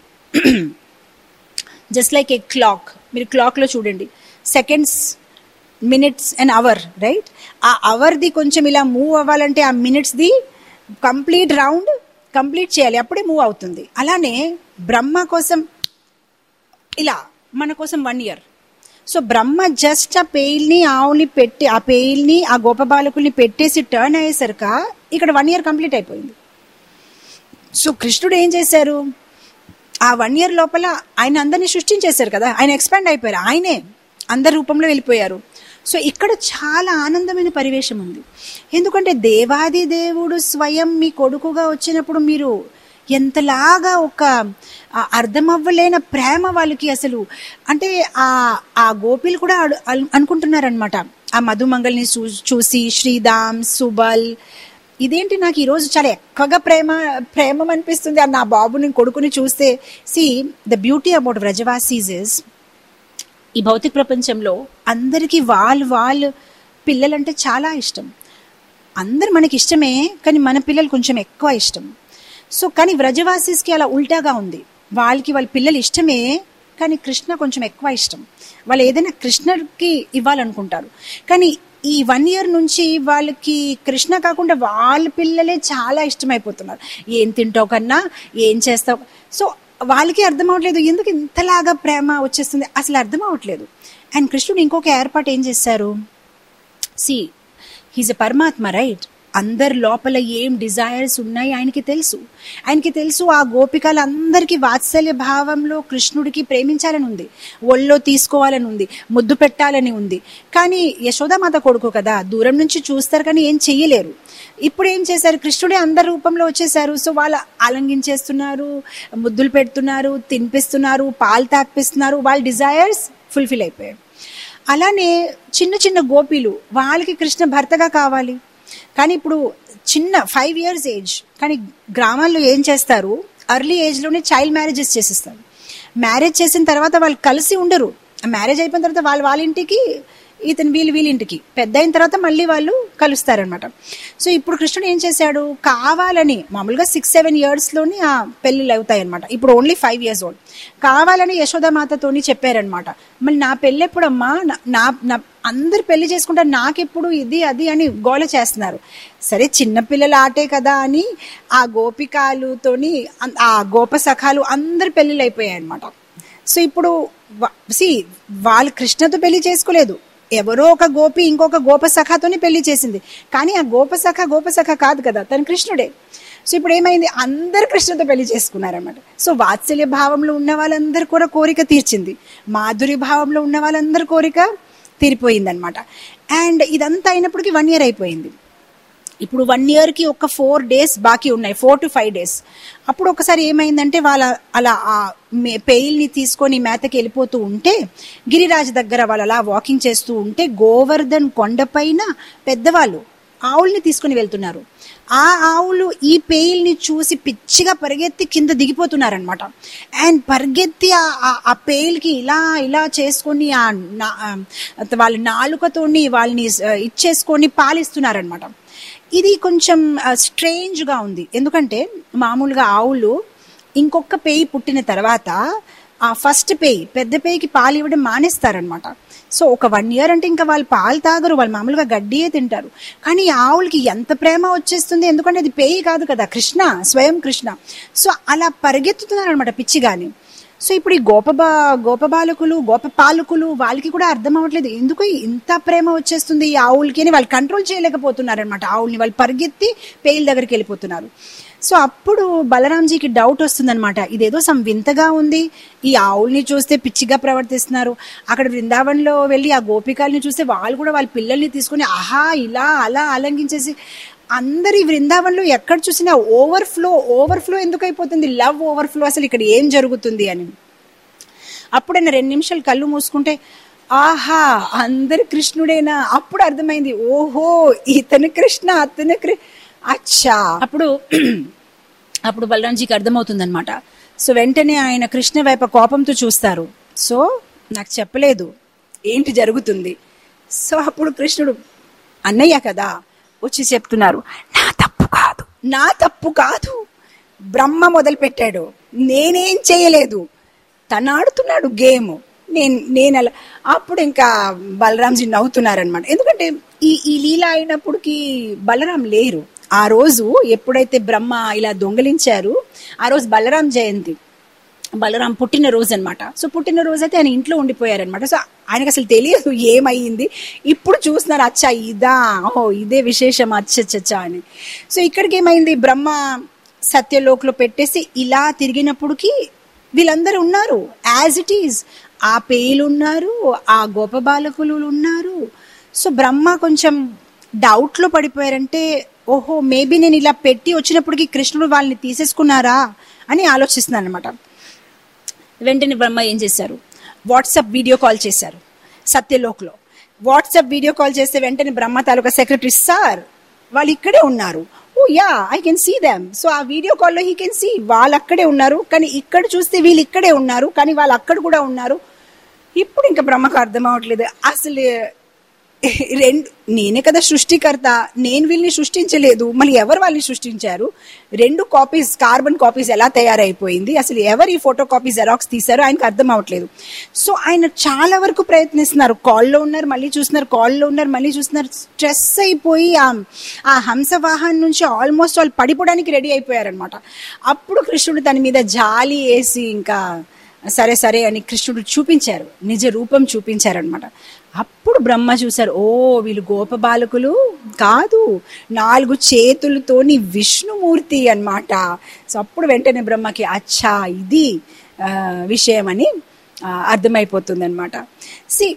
జస్ట్ లైక్ ఏ క్లాక్ మీరు క్లాక్లో చూడండి seconds minutes and hour right ఆ అవర్ది కొంచెం ఇలా మూవ్ అవ్వాలంటే ఆ మినిట్స్ది కంప్లీట్ రౌండ్ కంప్లీట్ చేయాలి అప్పుడే మూవ్ అవుతుంది అలానే బ్రహ్మ కోసం ఇలా మన కోసం one year so Brahma just ఆ పెయిల్ని ఆవుని పెట్టి ఆ పెయిల్ని ఆ గోప బాలకుల్ని పెట్టేసి టర్న్ అయ్యేసరిక ఇక్కడ వన్ ఇయర్ కంప్లీట్ అయిపోయింది సో కృష్ణుడు ఏం చేశారు ఆ వన్ ఇయర్ లోపల ఆయన అందరినీ సృష్టించేశారు కదా ఆయన ఎక్స్పాండ్ అయిపోయారు ఆయనే అందరి రూపంలో వెళ్ళిపోయారు సో ఇక్కడ చాలా ఆనందమైన పరివేశం ఉంది ఎందుకంటే దేవాది దేవుడు స్వయం మీ కొడుకుగా వచ్చినప్పుడు మీరు ఎంతలాగా ఒక అర్థమవ్వలేన ప్రేమ వాళ్ళకి అసలు అంటే ఆ ఆ గోపిలు కూడా అనుకుంటున్నారనమాట ఆ మధుమంగల్ని చూసి శ్రీదామ్ సుబల్ ఇదేంటి నాకు ఈరోజు చాలా ఎక్కువగా ప్రేమ ప్రేమ అనిపిస్తుంది నా బాబుని కొడుకుని చూస్తే సి ద బ్యూటీ అబౌట్ వ్రజవాసీస్ ఇస్ ఈ భౌతిక ప్రపంచంలో అందరికీ వాళ్ళు వాళ్ళు పిల్లలంటే చాలా ఇష్టం అందరు మనకి ఇష్టమే కానీ మన పిల్లలు కొంచెం ఎక్కువ ఇష్టం సో కానీ వ్రజవాసీస్కి అలా ఉల్టాగా ఉంది వాళ్ళకి వాళ్ళ పిల్లలు ఇష్టమే కానీ కృష్ణ కొంచెం ఎక్కువ ఇష్టం వాళ్ళు ఏదైనా కృష్ణకి ఇవ్వాలనుకుంటారు కానీ ఈ వన్ ఇయర్ నుంచి వాళ్ళకి కృష్ణ కాకుండా వాళ్ళ పిల్లలే చాలా ఇష్టమైపోతున్నారు ఏం తింటావు కన్నా ఏం చేస్తావు సో వాళ్ళకి అర్థం అవ్వట్లేదు ఎందుకు ఇంతలాగా ప్రేమ వచ్చేస్తుంది అసలు అర్థం అవ్వట్లేదు అండ్ కృష్ణుడు ఇంకొక ఏర్పాటు ఏం చేశారు సి హీజ్ ఎ పరమాత్మ రైట్ అందరి లోపల ఏం డిజైర్స్ ఉన్నాయి ఆయనకి తెలుసు ఆయనకి తెలుసు ఆ గోపికలు అందరికీ వాత్సల్య భావంలో కృష్ణుడికి ప్రేమించాలని ఉంది ఒళ్ళో తీసుకోవాలని ఉంది ముద్దు పెట్టాలని ఉంది కానీ యశోదామాత కొడుకు కదా దూరం నుంచి చూస్తారు కానీ ఏం చెయ్యలేరు ఇప్పుడు ఏం చేశారు కృష్ణుడే అందరి రూపంలో వచ్చేసారు సో వాళ్ళు అలంగించేస్తున్నారు ముద్దులు పెడుతున్నారు తినిపిస్తున్నారు పాలు తాపిస్తున్నారు వాళ్ళ డిజైర్స్ ఫుల్ఫిల్ అయిపోయారు అలానే చిన్న చిన్న గోపీలు వాళ్ళకి కృష్ణ భర్తగా కావాలి కానీ ఇప్పుడు చిన్న ఫైవ్ ఇయర్స్ ఏజ్ కానీ గ్రామాల్లో ఏం చేస్తారు అర్లీ ఏజ్లోనే చైల్డ్ మ్యారేజెస్ చేసేస్తారు మ్యారేజ్ చేసిన తర్వాత వాళ్ళు కలిసి ఉండరు మ్యారేజ్ అయిపోయిన తర్వాత వాళ్ళు వాళ్ళ ఇంటికి ఇతను వీళ్ళు వీళ్ళింటికి పెద్ద అయిన తర్వాత మళ్ళీ వాళ్ళు కలుస్తారనమాట సో ఇప్పుడు కృష్ణుడు ఏం చేశాడు కావాలని మామూలుగా సిక్స్ సెవెన్ ఇయర్స్లోని ఆ పెళ్ళిళ్ళు అవుతాయి అనమాట ఇప్పుడు ఓన్లీ ఫైవ్ ఇయర్స్ ఓల్డ్ కావాలని యశోదామాతతోని చెప్పారనమాట మళ్ళీ నా పెళ్ళి ఎప్పుడమ్మా నా నా అందరు పెళ్లి చేసుకుంటారు నాకెప్పుడు ఇది అది అని గోల చేస్తున్నారు సరే చిన్నపిల్లల ఆటే కదా అని ఆ గోపికాలుతోని ఆ గోప సఖాలు అందరు పెళ్ళిళ్ళు అయిపోయాయి అనమాట సో ఇప్పుడు సి వాళ్ళు కృష్ణతో పెళ్లి చేసుకోలేదు ఎవరో ఒక గోపి ఇంకొక గోప సఖాతోని పెళ్లి చేసింది కానీ ఆ గోప సఖ గోప సఖ కాదు కదా తను కృష్ణుడే సో ఇప్పుడు ఏమైంది అందరు కృష్ణతో పెళ్లి చేసుకున్నారన్నమాట సో వాత్సల్య భావంలో ఉన్న వాళ్ళందరూ కూడా కోరిక తీర్చింది మాధురి భావంలో ఉన్న వాళ్ళందరి కోరిక తీరిపోయింది అనమాట అండ్ ఇదంతా అయినప్పటికీ వన్ ఇయర్ అయిపోయింది ఇప్పుడు వన్ ఇయర్కి ఒక ఫోర్ డేస్ బాకీ ఉన్నాయి ఫోర్ టు ఫైవ్ డేస్ అప్పుడు ఒకసారి ఏమైందంటే వాళ్ళ అలా ఆ పెయిల్ని తీసుకొని మేతకి వెళ్ళిపోతూ ఉంటే గిరిరాజ్ దగ్గర వాళ్ళు అలా వాకింగ్ చేస్తూ ఉంటే గోవర్ధన్ కొండపైన పెద్దవాళ్ళు ఆవుల్ని తీసుకుని వెళ్తున్నారు ఆ ఆవులు ఈ పెయిల్ని చూసి పిచ్చిగా పరిగెత్తి కింద దిగిపోతున్నారనమాట అండ్ పరిగెత్తి ఆ పెయిల్కి ఇలా ఇలా చేసుకొని ఆ వాళ్ళ నాలుకతోని వాళ్ళని ఇచ్చేసుకొని పాలిస్తున్నారనమాట ఇది కొంచెం స్ట్రేంజ్గా ఉంది ఎందుకంటే మామూలుగా ఆవులు ఇంకొక పేయి పుట్టిన తర్వాత ఆ ఫస్ట్ పేయి పెద్ద పేయికి పాలు ఇవ్వడం మానేస్తారనమాట సో ఒక వన్ ఇయర్ అంటే ఇంకా వాళ్ళు పాలు తాగరు వాళ్ళు మామూలుగా గడ్డియే తింటారు కానీ ఆవులకి ఎంత ప్రేమ వచ్చేస్తుంది ఎందుకంటే అది పేయి కాదు కదా కృష్ణ స్వయం కృష్ణ సో అలా పరిగెత్తుతున్నారు అనమాట పిచ్చిగాని సో ఇప్పుడు ఈ గోపబా గోపబాలకులు గోప పాలకులు వాళ్ళకి కూడా అర్థం అవ్వట్లేదు ఎందుకు ఇంత ప్రేమ వచ్చేస్తుంది ఈ ఆవులకి అని వాళ్ళు కంట్రోల్ చేయలేకపోతున్నారు అనమాట ఆవుల్ని వాళ్ళు పరిగెత్తి పేయిల దగ్గరికి వెళ్ళిపోతున్నారు సో అప్పుడు బలరాంజీకి డౌట్ వస్తుందన్నమాట ఇదేదో సమ్ వింతగా ఉంది ఈ ఆవుల్ని చూస్తే పిచ్చిగా ప్రవర్తిస్తున్నారు అక్కడ బృందావనంలో వెళ్ళి ఆ గోపికల్ని చూస్తే వాళ్ళు కూడా వాళ్ళ పిల్లల్ని తీసుకుని ఆహా ఇలా అలా అలంకించేసి అందరి బృందావనంలో ఎక్కడ చూసినా ఓవర్ఫ్లో ఓవర్ఫ్లో ఎందుకు అయిపోతుంది లవ్ ఓవర్ఫ్లో అసలు ఇక్కడ ఏం జరుగుతుంది అని అప్పుడైనా రెండు నిమిషాలు కళ్ళు మూసుకుంటే ఆహా అందరు కృష్ణుడేనా అప్పుడు అర్థమైంది ఓహో ఇతను కృష్ణ అతను కృ అచ్చా అప్పుడు అప్పుడు బలరాంజీకి అర్థమవుతుంది అనమాట సో వెంటనే ఆయన కృష్ణ వైపు కోపంతో చూస్తారు సో నాకు చెప్పలేదు ఏంటి జరుగుతుంది సో అప్పుడు కృష్ణుడు అన్నయ్య కదా వచ్చి చెప్తున్నారు నా తప్పు కాదు నా తప్పు కాదు బ్రహ్మ మొదలు పెట్టాడు నేనేం చేయలేదు తను ఆడుతున్నాడు గేమ్ నేను నేను అలా అప్పుడు ఇంకా బలరాంజీ నవ్వుతున్నారనమాట ఎందుకంటే ఈ ఈ లీల అయినప్పటికి బలరాం లేరు ఆ రోజు ఎప్పుడైతే బ్రహ్మ ఇలా దొంగలించారు ఆ రోజు బలరాం జయంతి బలరాం పుట్టినరోజు అనమాట సో పుట్టినరోజు అయితే ఆయన ఇంట్లో ఉండిపోయారనమాట సో ఆయనకు అసలు తెలియదు ఏమైంది ఇప్పుడు చూస్తున్నారు అచ్చా ఇదా ఓహో ఇదే విశేషం అచ్చచ్చచ్చా అని సో ఇక్కడికి ఏమైంది బ్రహ్మ సత్యలోక్లో పెట్టేసి ఇలా తిరిగినప్పటికి వీళ్ళందరూ ఉన్నారు యాజ్ ఇట్ ఈజ్ ఆ పేలు ఉన్నారు ఆ గోప బాలకులు ఉన్నారు సో బ్రహ్మ కొంచెం డౌట్లో పడిపోయారంటే ఓహో మేబీ నేను ఇలా పెట్టి వచ్చినప్పటికి కృష్ణుడు వాళ్ళని తీసేసుకున్నారా అని ఆలోచిస్తున్నాను అనమాట వెంటనే బ్రహ్మ ఏం చేశారు వాట్సాప్ వీడియో కాల్ చేశారు సత్యలోక్లో వాట్సాప్ వీడియో కాల్ చేస్తే వెంటనే బ్రహ్మ తాలూకా సెక్రటరీ సార్ వాళ్ళు ఇక్కడే ఉన్నారు oh yeah I can see them so ఆ వీడియో కాల్లో హీ కెన్ సీ వాళ్ళు అక్కడే ఉన్నారు కానీ ఇక్కడ చూస్తే వీళ్ళు ఇక్కడే ఉన్నారు కానీ వాళ్ళు అక్కడ కూడా ఉన్నారు ఇప్పుడు ఇంకా బ్రహ్మకు అర్థం అవ్వట్లేదు అసలు రెండు నేనే కదా సృష్టికర్త నేను వీళ్ళని సృష్టించలేదు మళ్ళీ ఎవరు వాళ్ళని సృష్టించారు రెండు కాపీస్ కార్బన్ కాపీస్ ఎలా తయారైపోయింది అసలు ఎవరు ఈ ఫోటో కాపీ జెరాక్స్ తీశారో ఆయనకు అర్థం అవ్వట్లేదు సో ఆయన చాలా వరకు ప్రయత్నిస్తున్నారు కాల్లో ఉన్నారు మళ్ళీ చూస్తున్నారు కాల్లో ఉన్నారు మళ్ళీ చూస్తున్నారు స్ట్రెస్ అయిపోయి ఆ ఆ హంసవాహన్ నుంచి ఆల్మోస్ట్ వాళ్ళు పడిపోవడానికి రెడీ అయిపోయారనమాట అప్పుడు కృష్ణుడు తన మీద జాలి వేసి ఇంకా సరే సరే అని కృష్ణుడు చూపించారు నిజ రూపం చూపించారనమాట అప్పుడు బ్రహ్మ చూశారు ఓ వీళ్ళు గోప బాలకులు కాదు నాలుగు చేతులతోని విష్ణుమూర్తి అన్నమాట సో అప్పుడు వెంటనే బ్రహ్మకి అచ్చా ఇది ఆ, విషయం అని ఆ, అర్థమైపోతుంది అనమాట see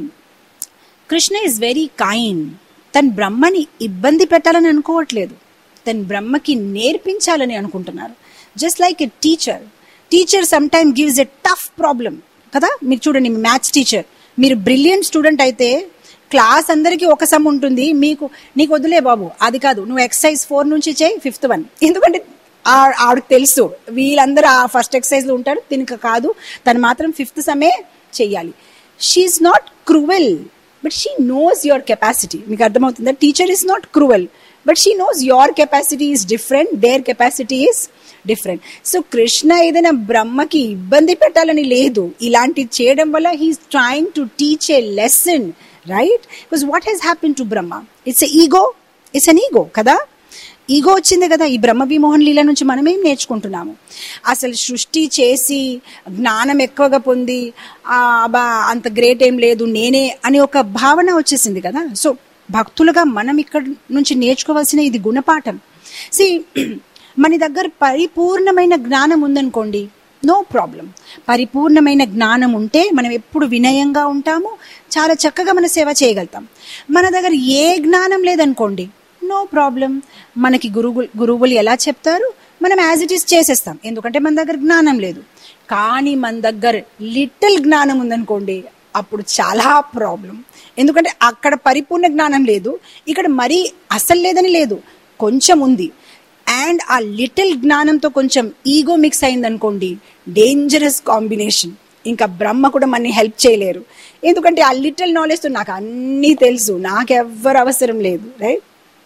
Krishna is very kind తన బ్రహ్మని ఇబ్బంది పెట్టాలని అనుకోవట్లేదు తన బ్రహ్మకి నేర్పించాలని అనుకుంటున్నారు just like a teacher teacher some time gives a tough problem కదా మీరు చూడండి మీ మ్యాథ్స్ టీచర్ మీరు బ్రిలియంట్ స్టూడెంట్ అయితే క్లాస్ అందరికీ ఒక సమ్ ఉంటుంది మీకు నీకు వదిలే బాబు అది కాదు నువ్వు ఎక్సర్సైజ్ ఫోర్ నుంచి చేయి ఫిఫ్త్ వన్ ఎందుకంటే ఆ- ఆవిడకి తెలుసు వీళ్ళందరూ ఆ ఫస్ట్ ఎక్సర్సైజ్లో ఉంటారు దీనికి కాదు తను మాత్రం ఫిఫ్త్ సమే చెయ్యాలి she's not cruel but she knows your capacity మీకు అర్థమవుతుందా teacher is not cruel but she knows your capacity is different their capacity is different so Krishna ఏదైనా బ్రహ్మకి ఇబ్బంది పెట్టాలని లేదు ఇలాంటి చేయడం వల్ల he's trying to teach a lesson right because what has happen to Brahma it's a ego it's an ego కదా ego వచ్చింది కదా ఈ బ్రహ్మ విమోహన్ లీల నుంచి మనమేం నేర్చుకుంటున్నాము అసలు సృష్టి చేసి జ్ఞానం ఎక్కువగా పొంది ఆ, బా అంత గ్రేట్ ఏం లేదు నేనే అని ఒక భావన వచ్చేసింది కదా సో భక్తులుగా మనం ఇక్కడ నుంచి నేర్చుకోవాల్సిన ఇది గుణపాఠం సి మన దగ్గర పరిపూర్ణమైన జ్ఞానం ఉందనుకోండి నో ప్రాబ్లం పరిపూర్ణమైన జ్ఞానం ఉంటే మనం ఎప్పుడు వినయంగా ఉంటాము చాలా చక్కగా మన సేవ చేయగలుగుతాం మన దగ్గర ఏ జ్ఞానం లేదనుకోండి నో ప్రాబ్లం మనకి గురువు గురువులు ఎలా చెప్తారు మనం యాజ్ ఇట్ ఈస్ చేసేస్తాం ఎందుకంటే మన దగ్గర జ్ఞానం లేదు కానీ మన దగ్గర లిటిల్ జ్ఞానం ఉందనుకోండి అప్పుడు చాలా ప్రాబ్లం ఎందుకంటే అక్కడ పరిపూర్ణ జ్ఞానం లేదు ఇక్కడ మరీ అసలు లేదని లేదు కొంచెం ఉంది అండ్ ఆ లిటిల్ జ్ఞానంతో కొంచెం ఈగో మిక్స్ అయిందనుకోండి డేంజరస్ కాంబినేషన్ ఇంకా బ్రహ్మ కూడా మనని హెల్ప్ చేయలేరు ఎందుకంటే ఆ లిటిల్ నాలెడ్జ్తో నాకు అన్నీ తెలుసు నాకెవ్వరు అవసరం లేదు రైట్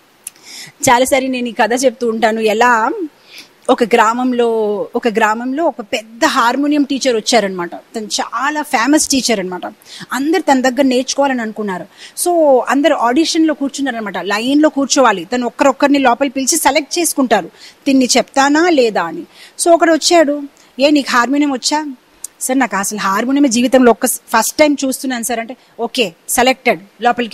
చాలాసారి నేను ఈ కథ చెప్తూ ఉంటాను ఎలా ఒక గ్రామంలో ఒక గ్రామంలో ఒక పెద్ద హార్మోనియం టీచర్ వచ్చారనమాట తను చాలా ఫేమస్ టీచర్ అనమాట అందరు తన దగ్గర నేర్చుకోవాలని అనుకున్నారు సో అందరు ఆడిషన్లో కూర్చున్నారనమాట లైన్లో కూర్చోవాలి తను ఒక్కరొక్కరిని లోపల పిలిచి సెలెక్ట్ చేసుకుంటారు తిన్ని చెప్తానా లేదా అని సో ఒకడు వచ్చాడు ఏ నీకు హార్మోనియం వచ్చా సార్ నాకు అసలు హార్మోనియం జీవితంలో ఒక్క ఫస్ట్ టైం చూస్తున్నాను సార్ అంటే ఓకే సెలెక్టెడ్ లోపలికి వెళ్ళు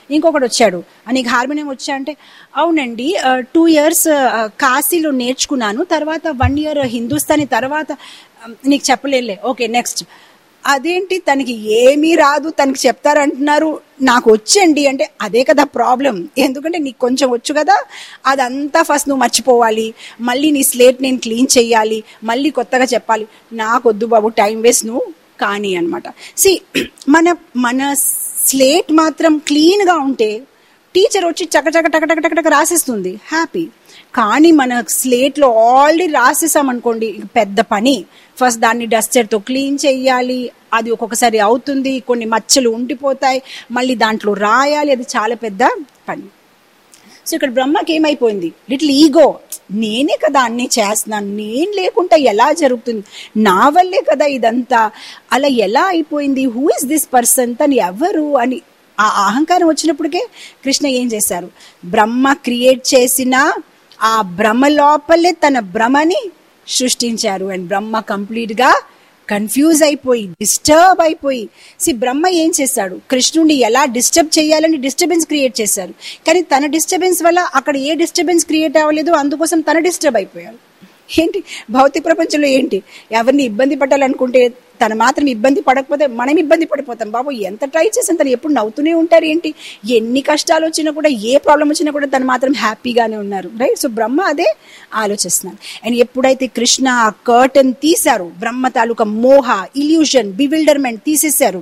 ఇంకొకటి వచ్చాడు "ఆ, నీకు హార్మోనియం వచ్చా అంటే అవునండి టూ ఇయర్స్ కాశీలో నేర్చుకున్నాను తర్వాత వన్ ఇయర్ హిందుస్థానీ తర్వాత ఆ, నీకు చెప్పలేనులే ఓకే నెక్స్ట్ అదేంటి తనకి ఏమీ రాదు తనకి చెప్తారంటున్నారు నాకు వచ్చండి అంటే అదే కదా ప్రాబ్లం ఎందుకంటే నీకు కొంచెం వచ్చు కదా అదంతా ఫస్ట్ నువ్వు మర్చిపోవాలి మళ్ళీ నీ స్లేట్ నేను క్లీన్ చేయాలి మళ్ళీ కొత్తగా చెప్పాలి నాకు వద్దు బాబు టైం వేస్ట్ నువ్వు కానీ అనమాట సి మన మన స్లేట్ మాత్రం క్లీన్గా ఉంటే టీచర్ వచ్చి చక చక టక టక టక టక రాసేస్తుంది హ్యాపీ కానీ మన స్లేట్లో ఆల్రెడీ రాసేసామనుకోండి ఇక పెద్ద పని ఫస్ట్ దాన్ని డస్టర్తో క్లీన్ చేయాలి అది ఒక్కొక్కసారి అవుతుంది కొన్ని మచ్చలు ఉండిపోతాయి మళ్ళీ దాంట్లో రాయాలి అది చాలా పెద్ద పని సో ఇక్కడ బ్రహ్మకి ఏమైపోయింది లిటిల్ ఈగో నేనే కదా అన్నీ చేస్తున్నాను నేను లేకుండా ఎలా జరుగుతుంది నా వల్లే కదా ఇదంతా అలా ఎలా అయిపోయింది హూ ఇస్ దిస్ పర్సన్ తను ఎవరు అని ఆ అహంకారం వచ్చినప్పటికే కృష్ణ ఏం చేశారు బ్రహ్మ క్రియేట్ చేసిన ఆ భ్రమ లోపలే తన భ్రమని సృష్టించారు అండ్ బ్రహ్మ కంప్లీట్ గా కన్ఫ్యూజ్ అయిపోయి డిస్టర్బ్ అయిపోయి సి బ్రహ్మ ఏం చేశాడు కృష్ణుడిని ఎలా డిస్టర్బ్ చేయాలని డిస్టర్బెన్స్ క్రియేట్ చేశారు కానీ తన డిస్టర్బెన్స్ వల్ల అక్కడ ఏ డిస్టర్బెన్స్ క్రియేట్ అవ్వలేదు అందుకోసం తన డిస్టర్బ్ అయిపోయాడు ఏంటి భౌతిక ప్రపంచంలో ఏంటి ఎవరిని ఇబ్బంది పట్టాలనుకుంటే తను మాత్రం ఇబ్బంది పడకపోతే మనం ఇబ్బంది పడిపోతాం బాబు ఎంత ట్రై చేసాను తను ఎప్పుడు నవ్వుతూనే ఉంటారు ఏంటి ఎన్ని కష్టాలు వచ్చినా కూడా ఏ ప్రాబ్లం వచ్చినా కూడా తను మాత్రం హ్యాపీగానే ఉన్నారు రైట్ సో బ్రహ్మ అదే ఆలోచిస్తున్నారు అండ్ ఎప్పుడైతే కృష్ణ ఆ కర్టన్ తీశారు బ్రహ్మ తాలూకా మోహ ఇల్యూషన్ బివిల్డర్మెంట్ తీసేశారు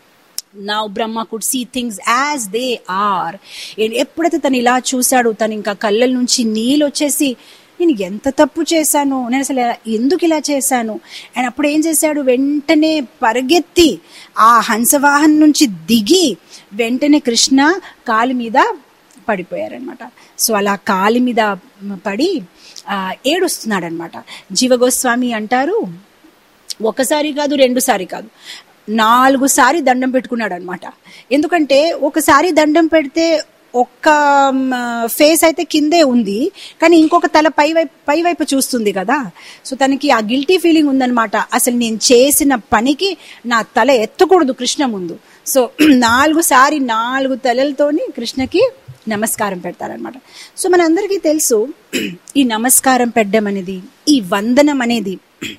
now Brahma could see things as they are ఎప్పుడైతే తను ఇలా చూశాడు తను ఇంకా కళ్ళ నుంచి నీళ్ళు వచ్చేసి నేను ఎంత తప్పు చేశాను నేను అసలు ఎలా- ఎందుకు ఇలా చేశాను అండ్ అప్పుడు ఏం చేశాడు వెంటనే పరిగెత్తి ఆ హంసవాహన్ నుంచి దిగి వెంటనే కృష్ణ కాలు మీద పడిపోయారనమాట సో అలా కాలి మీద పడి ఆ, ఏడుస్తున్నాడనమాట జీవగోస్వామి అంటారు ఒకసారి కాదు రెండుసారి కాదు నాలుగు సారి దండం పెట్టుకున్నాడు అనమాట ఎందుకంటే ఒకసారి దండం పెడితే ఒక్క ఫేస్ అయితే కిందే ఉంది కానీ ఇంకొక తల పై వైపు పై వైపు చూస్తుంది కదా సో తనకి ఆ గిల్టీ ఫీలింగ్ ఉందన్నమాట అసలు నేను చేసిన పనికి నా తల ఎత్తకూడదు కృష్ణ ముందు సో నాలుగు సారి నాలుగు తలలతోని కృష్ణకి నమస్కారం పెడతారనమాట సో మనందరికీ తెలుసు ఈ నమస్కారం పెట్టడం అనేది ఈ వందనం అనేది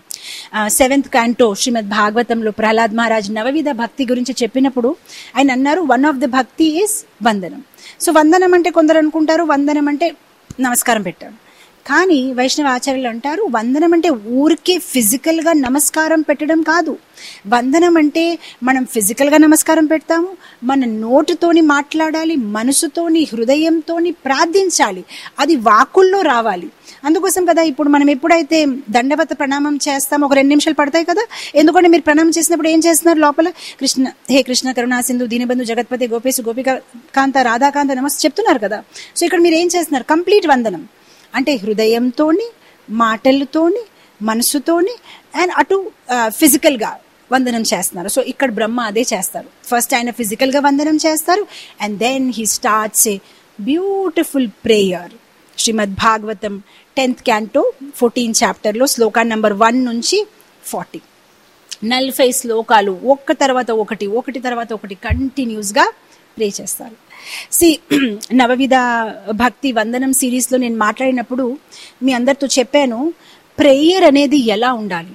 సెవెంత్ క్యాంటో శ్రీమద్ భాగవతంలో ప్రహ్లాద్ మహారాజ్ నవవిధ భక్తి గురించి చెప్పినప్పుడు ఆయన అన్నారు one of the bhakti is వందనం సో వందనం అంటే కొందరు అనుకుంటారు వందనం అంటే నమస్కారం పెట్టారు కానీ వైష్ణవ ఆచార్యులు అంటారు వందనం అంటే ఊరికే ఫిజికల్ గా నమస్కారం పెట్టడం కాదు వందనం అంటే మనం ఫిజికల్ గా నమస్కారం పెడతాము మన నోటితోని మాట్లాడాలి మనసుతోని హృదయంతోని ప్రార్థించాలి అది వాకుల్లో రావాలి అందుకోసం కదా ఇప్పుడు మనం ఎప్పుడైతే దండవత ప్రణామం చేస్తామో ఒక రెండు నిమిషాలు పడతాయి కదా ఎందుకంటే మీరు ప్రణామం చేసినప్పుడు ఏం చేస్తున్నారు లోపల కృష్ణ హే కృష్ణ కరుణా సింధు దీనబంధు జగత్పతి గోపేశు గోపిక కాంత రాధాకాంత నమస్తే చెప్తున్నారు కదా సో ఇక్కడ మీరు ఏం చేస్తున్నారు కంప్లీట్ వందనం అంటే హృదయంతోని మాటలతోని మనసుతోని అండ్ అటు ఫిజికల్గా వందనం చేస్తున్నారు సో ఇక్కడ బ్రహ్మ అదే చేస్తారు ఫస్ట్ ఆయన ఫిజికల్గా వందనం చేస్తారు and then he starts a beautiful prayer Srimad Bhagavatam tenth canto fourteen చాప్టర్లో శ్లోకా నంబర్ వన్ నుంచి ఫార్టీ నలభై శ్లోకాలు ఒక్క తర్వాత ఒకటి ఒకటి తర్వాత ఒకటి కంటిన్యూస్గా ప్రే చేస్తారు సి నవవిధ భక్తి వందనం సిరీస్లో నేను మాట్లాడినప్పుడు మీ అందరితో చెప్పాను ప్రేయర్ అనేది ఎలా ఉండాలి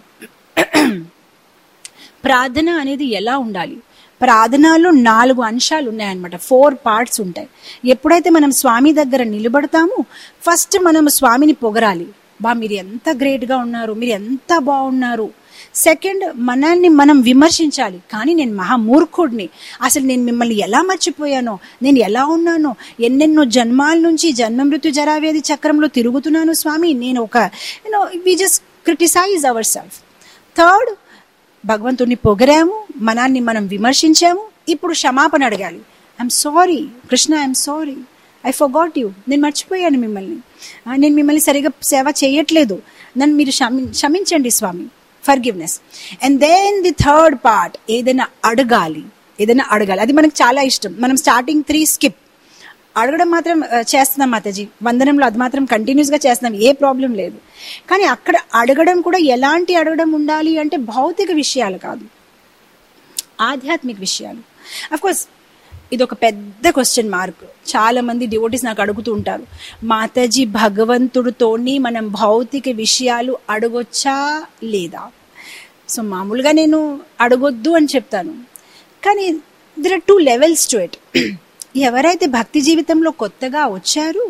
ప్రార్థన అనేది ఎలా ఉండాలి ప్రార్థనలో నాలుగు అంశాలు ఉన్నాయన్నమాట ఫోర్ పార్ట్స్ ఉంటాయి ఎప్పుడైతే మనం స్వామి దగ్గర నిలబడతామో ఫస్ట్ మనం స్వామిని పొగరాలి బా మీరు ఎంత గ్రేట్గా ఉన్నారు మీరు ఎంత బాగున్నారు సెకండ్ మనల్ని మనం విమర్శించాలి కానీ నేను మహామూర్ఖుడిని అసలు నేను మిమ్మల్ని ఎలా మర్చిపోయానో నేను ఎలా ఉన్నానో ఎన్నెన్నో జన్మాల నుంచి జన్మ మృత్యు జరావేది చక్రంలో తిరుగుతున్నాను స్వామి నేను ఒక you know we just criticize our self third భగవంతుడిని పొగరాము మనాన్ని మనం విమర్శించాము ఇప్పుడు క్షమాపణ అడగాలి I'm sorry Krishna I'm sorry I forgot you నేను మర్చిపోయాను మిమ్మల్ని ఆ, నేను మిమ్మల్ని సరిగా సేవ చేయట్లేదు నన్ను మీరు క్షమి క్షమించండి స్వామి forgiveness and then the third part ఏదైనా అడగాలి ఏదైనా అడగాలి అది మనకు చాలా ఇష్టం మనం స్టార్టింగ్ త్రీ స్కిప్ అడగడం మాత్రం ఆ, చేస్తున్నాం మాతాజీ వందనంలో అది మాత్రం కంటిన్యూస్గా చేస్తున్నాం ఏ ప్రాబ్లం లేదు కానీ అక్కడ అడగడం కూడా ఎలాంటి అడగడం ఉండాలి అంటే భౌతిక విషయాలు కాదు ఆధ్యాత్మిక విషయాలు కోర్స్ ఇది ఒక పెద్ద క్వశ్చన్ మార్క్ చాలా మంది డివోటీస్ నాకు అడుగుతూ ఉంటారు మాతాజీ భగవంతుడితోని మనం భౌతిక విషయాలు అడగొచ్చా లేదా సో మామూలుగా నేను అడగొద్దు అని చెప్తాను కానీ there are two levels to it ఎవరైతే భక్తి జీవితంలో కొత్తగా వచ్చారు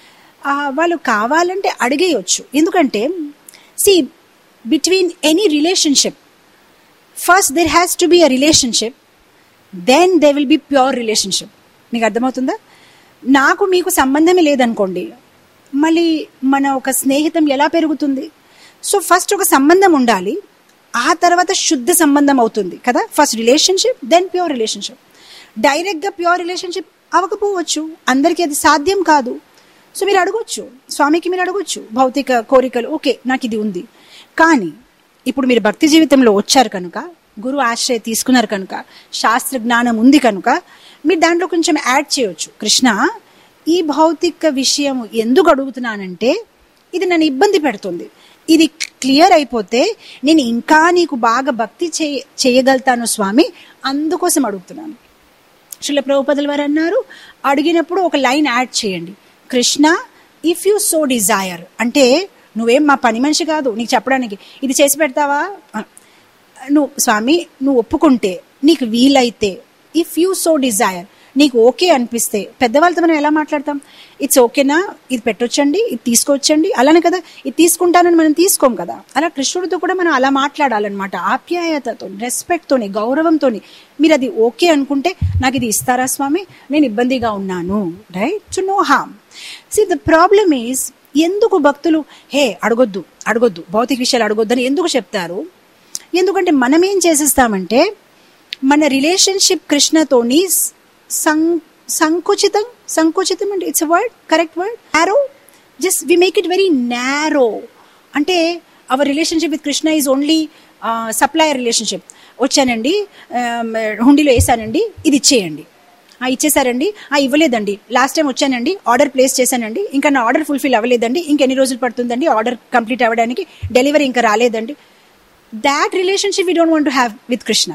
ఆ, వాళ్ళు కావాలంటే అడిగేయచ్చు ఎందుకంటే see between any relationship first there has to be a relationship then they will be pure relationship మీకు అర్థమవుతుందా నాకు మీకు సంబంధమే లేదనుకోండి మళ్ళీ మన ఒక స్నేహితం ఎలా పెరుగుతుంది సో ఫస్ట్ ఒక సంబంధం ఉండాలి ఆ తర్వాత శుద్ధ సంబంధం అవుతుంది కదా first relationship then pure relationship డైరెక్ట్గా ప్యూర్ రిలేషన్షిప్ అవ్వకపోవచ్చు అందరికీ అది సాధ్యం కాదు సో మీరు అడగొచ్చు స్వామికి మీరు అడగొచ్చు భౌతిక కోరికలు ఓకే నాకు ఇది ఉంది కానీ ఇప్పుడు మీరు భక్తి జీవితంలో వచ్చారు కనుక గురు ఆశ్రయ తీసుకున్నారు కనుక శాస్త్ర జ్ఞానం ఉంది కనుక మీరు దాంట్లో కొంచెం యాడ్ చేయొచ్చు కృష్ణ ఈ భౌతిక విషయం ఎందుకు అడుగుతున్నానంటే ఇది నన్ను ఇబ్బంది పెడుతుంది ఇది క్లియర్ అయిపోతే నేను ఇంకా నీకు బాగా భక్తి చేయ చేయగలుగుతాను స్వామి అందుకోసం అడుగుతున్నాను శిల ప్రభుపదుల వారు అన్నారు అడిగినప్పుడు ఒక లైన్ యాడ్ చేయండి Krishna if you so desire అంటే నువ్వేం మా పని మనిషి కాదు నీకు చెప్పడానికి ఇది చేసి పెడతావా ఆ, నువ్వు స్వామి నువ్వు ఒప్పుకుంటే నీకు వీలైతే ఇఫ్ యూ సో డిజైర్ నీకు ఓకే అనిపిస్తే పెద్దవాళ్ళతో మనం ఎలా మాట్లాడతాం ఇట్స్ ఓకేనా ఇది పెట్టొచ్చండి ఇది తీసుకోవచ్చండి అలానే కదా ఇది తీసుకుంటానని మనం తీసుకోం కదా అలా కృష్ణుడితో కూడా మనం అలా మాట్లాడాలన్నమాట ఆప్యాయతతో రెస్పెక్ట్తోని గౌరవంతోని మీరు అది ఓకే అనుకుంటే నాకు ఇది ఇస్తారా స్వామి నేను ఇబ్బందిగా ఉన్నాను right to know hmm see the problem is ఎందుకు భక్తులు హే అడగొద్దు అడగొద్దు భౌతిక విషయాలు అడగొద్దని ఎందుకు చెప్తారు ఎందుకంటే మనం ఏం చేసేస్తామంటే మన రిలేషన్షిప్ కృష్ణతోని సం సంకుచితం సంకుచితం అంటే it's word correct word narrow just we make it very narrow అంటే our relationship with Krishna is only supplier relationship వచ్చానండి um, హుండీలో వేసానండి ఇది ఇచ్చేయండి ఆ ఇచ్చేసారండి ఆ ఇవ్వలేదండి లాస్ట్ టైం వచ్చానండి ఆర్డర్ ప్లేస్ చేశానండి ఇంకా నా ఆర్డర్ ఫుల్ఫిల్ అవ్వలేదండి ఇంకెన్ని రోజులు పడుతుందండి ఆర్డర్ కంప్లీట్ అవ్వడానికి డెలివరీ ఇంకా రాలేదండి that relationship we don't want to have with Krishna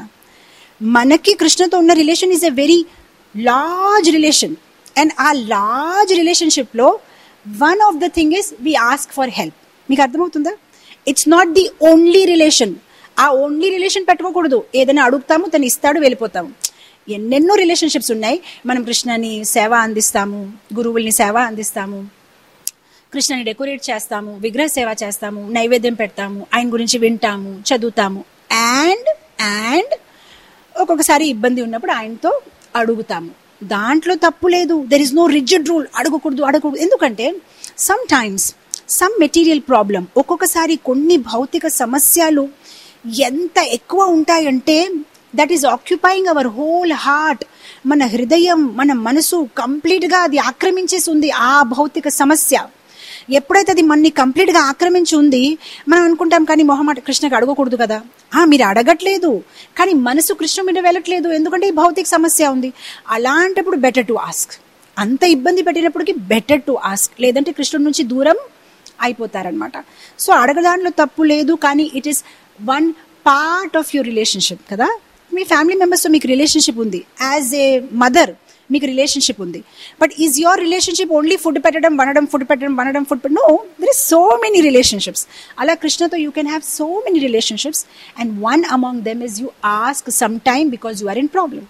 మనకి కృష్ణతో ఉన్న relation is a very large relation and ఆ లార్జ్ రిలేషన్షిప్లో one of the thing is we ask for help మీకు అర్థమవుతుందా it's not the only relation ఆ ఓన్లీ రిలేషన్ పెట్టుకోకూడదు ఏదైనా అడుగుతాము తను ఇస్తాడు వెళ్ళిపోతాము ఎన్నెన్నో రిలేషన్షిప్స్ ఉన్నాయి మనం కృష్ణని సేవ అందిస్తాము గురువుల్ని సేవ అందిస్తాము కృష్ణని డెకరేట్ చేస్తాము విగ్రహ సేవ చేస్తాము నైవేద్యం పెడతాము ఆయన గురించి వింటాము చదువుతాము అండ్ అండ్ ఒక్కొక్కసారి ఇబ్బంది ఉన్నప్పుడు ఆయనతో అడుగుతాము దాంట్లో తప్పు లేదు there is no rigid rule అడగకూడదు అడగకూడదు ఎందుకంటే some times some material problem ఒక్కొక్కసారి కొన్ని భౌతిక సమస్యలు ఎంత ఎక్కువ ఉంటాయంటే that is occupying our whole heart మన హృదయం మన మనసు కంప్లీట్గా అది ఆక్రమించేసి ఉంది ఆ భౌతిక సమస్య ఎప్పుడైతే అది మనని కంప్లీట్గా ఆక్రమించి ఉంది మనం అనుకుంటాం కానీ మొహమాట కృష్ణకి అడగకూడదు కదా ఆ మీరు అడగట్లేదు కానీ మనసు కృష్ణ మీద వెళ్ళట్లేదు ఎందుకంటే ఈ భౌతిక సమస్య ఉంది అలాంటప్పుడు బెటర్ టు ఆస్క్ అంత ఇబ్బంది పెట్టినప్పటికీ బెటర్ టు ఆస్క్ లేదంటే కృష్ణుడి నుంచి దూరం అయిపోతారనమాట సో అడగదాంట్లో తప్పు లేదు కానీ it is one part of your relationship కదా మీ ఫ్యామిలీ మెంబర్స్తో మీకు రిలేషన్షిప్ ఉంది యాజ్ ఏ మదర్ మీకు రిలేషన్షిప్ ఉంది but is your relationship only food పెట్టడం వనడం ఫుడ్ పెట్టడం వనడం ఫుడ్ పెట్టడం no there is so many relationships అలా కృష్ణతో you can have so many relationships and one among them is you ask some time because you are in problem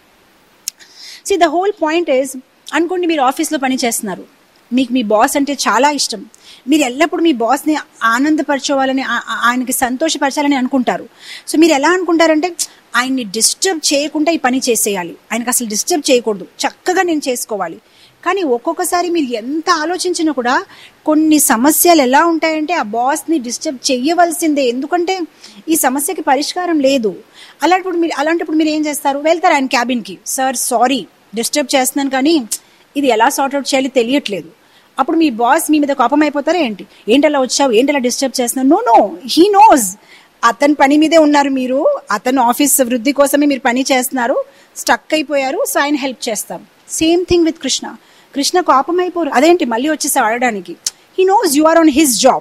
see the whole point is అనుకోండి మీరు ఆఫీస్లో పని చేస్తున్నారు మీకు మీ boss అంటే చాలా ఇష్టం మీరు ఎల్లప్పుడూ మీ బాస్ని ఆనందపరచుకోవాలని ఆ- ఆ- ఆయనకి సంతోషపరచాలని అనుకుంటారు సో మీరు ఎలా అనుకుంటారంటే ఆయన్ని డిస్టర్బ్ చేయకుండా ఈ పని చేసేయాలి ఆయనకు అసలు డిస్టర్బ్ చేయకూడదు చక్కగా నేను చేసుకోవాలి కానీ ఒక్కొక్కసారి మీరు ఎంత ఆలోచించినా కూడా కొన్ని సమస్యలు ఎలా ఉంటాయంటే ఆ బాస్ని డిస్టర్బ్ చేయవలసిందే ఎందుకంటే ఈ సమస్యకి పరిష్కారం లేదు అలాంటప్పుడు మీరు అలాంటప్పుడు మీరు ఏం చేస్తారు వెళ్తారు ఆయన క్యాబిన్కి సార్ సారీ డిస్టర్బ్ చేస్తున్నాను కానీ ఇది ఎలా సార్ట్అవుట్ చేయాలి తెలియట్లేదు అప్పుడు మీ బాస్ మీ మీద కోపం అయిపోతారా ఏంటి ఏంటి అలా వచ్చావు ఏంటి అలా డిస్టర్బ్ చేస్తున్నావు నో నో హీ నోస్ అతని పని మీదే ఉన్నారు మీరు అతను ఆఫీస్ వృద్ధి కోసమే మీరు పని చేస్తున్నారు స్టక్ అయిపోయారు సో ఆయన హెల్ప్ చేస్తారు same thing with Krishna Krishna కోపం అయిపోరు అదేంటి మళ్ళీ వచ్చేసి ఆడడానికి he knows you are on his job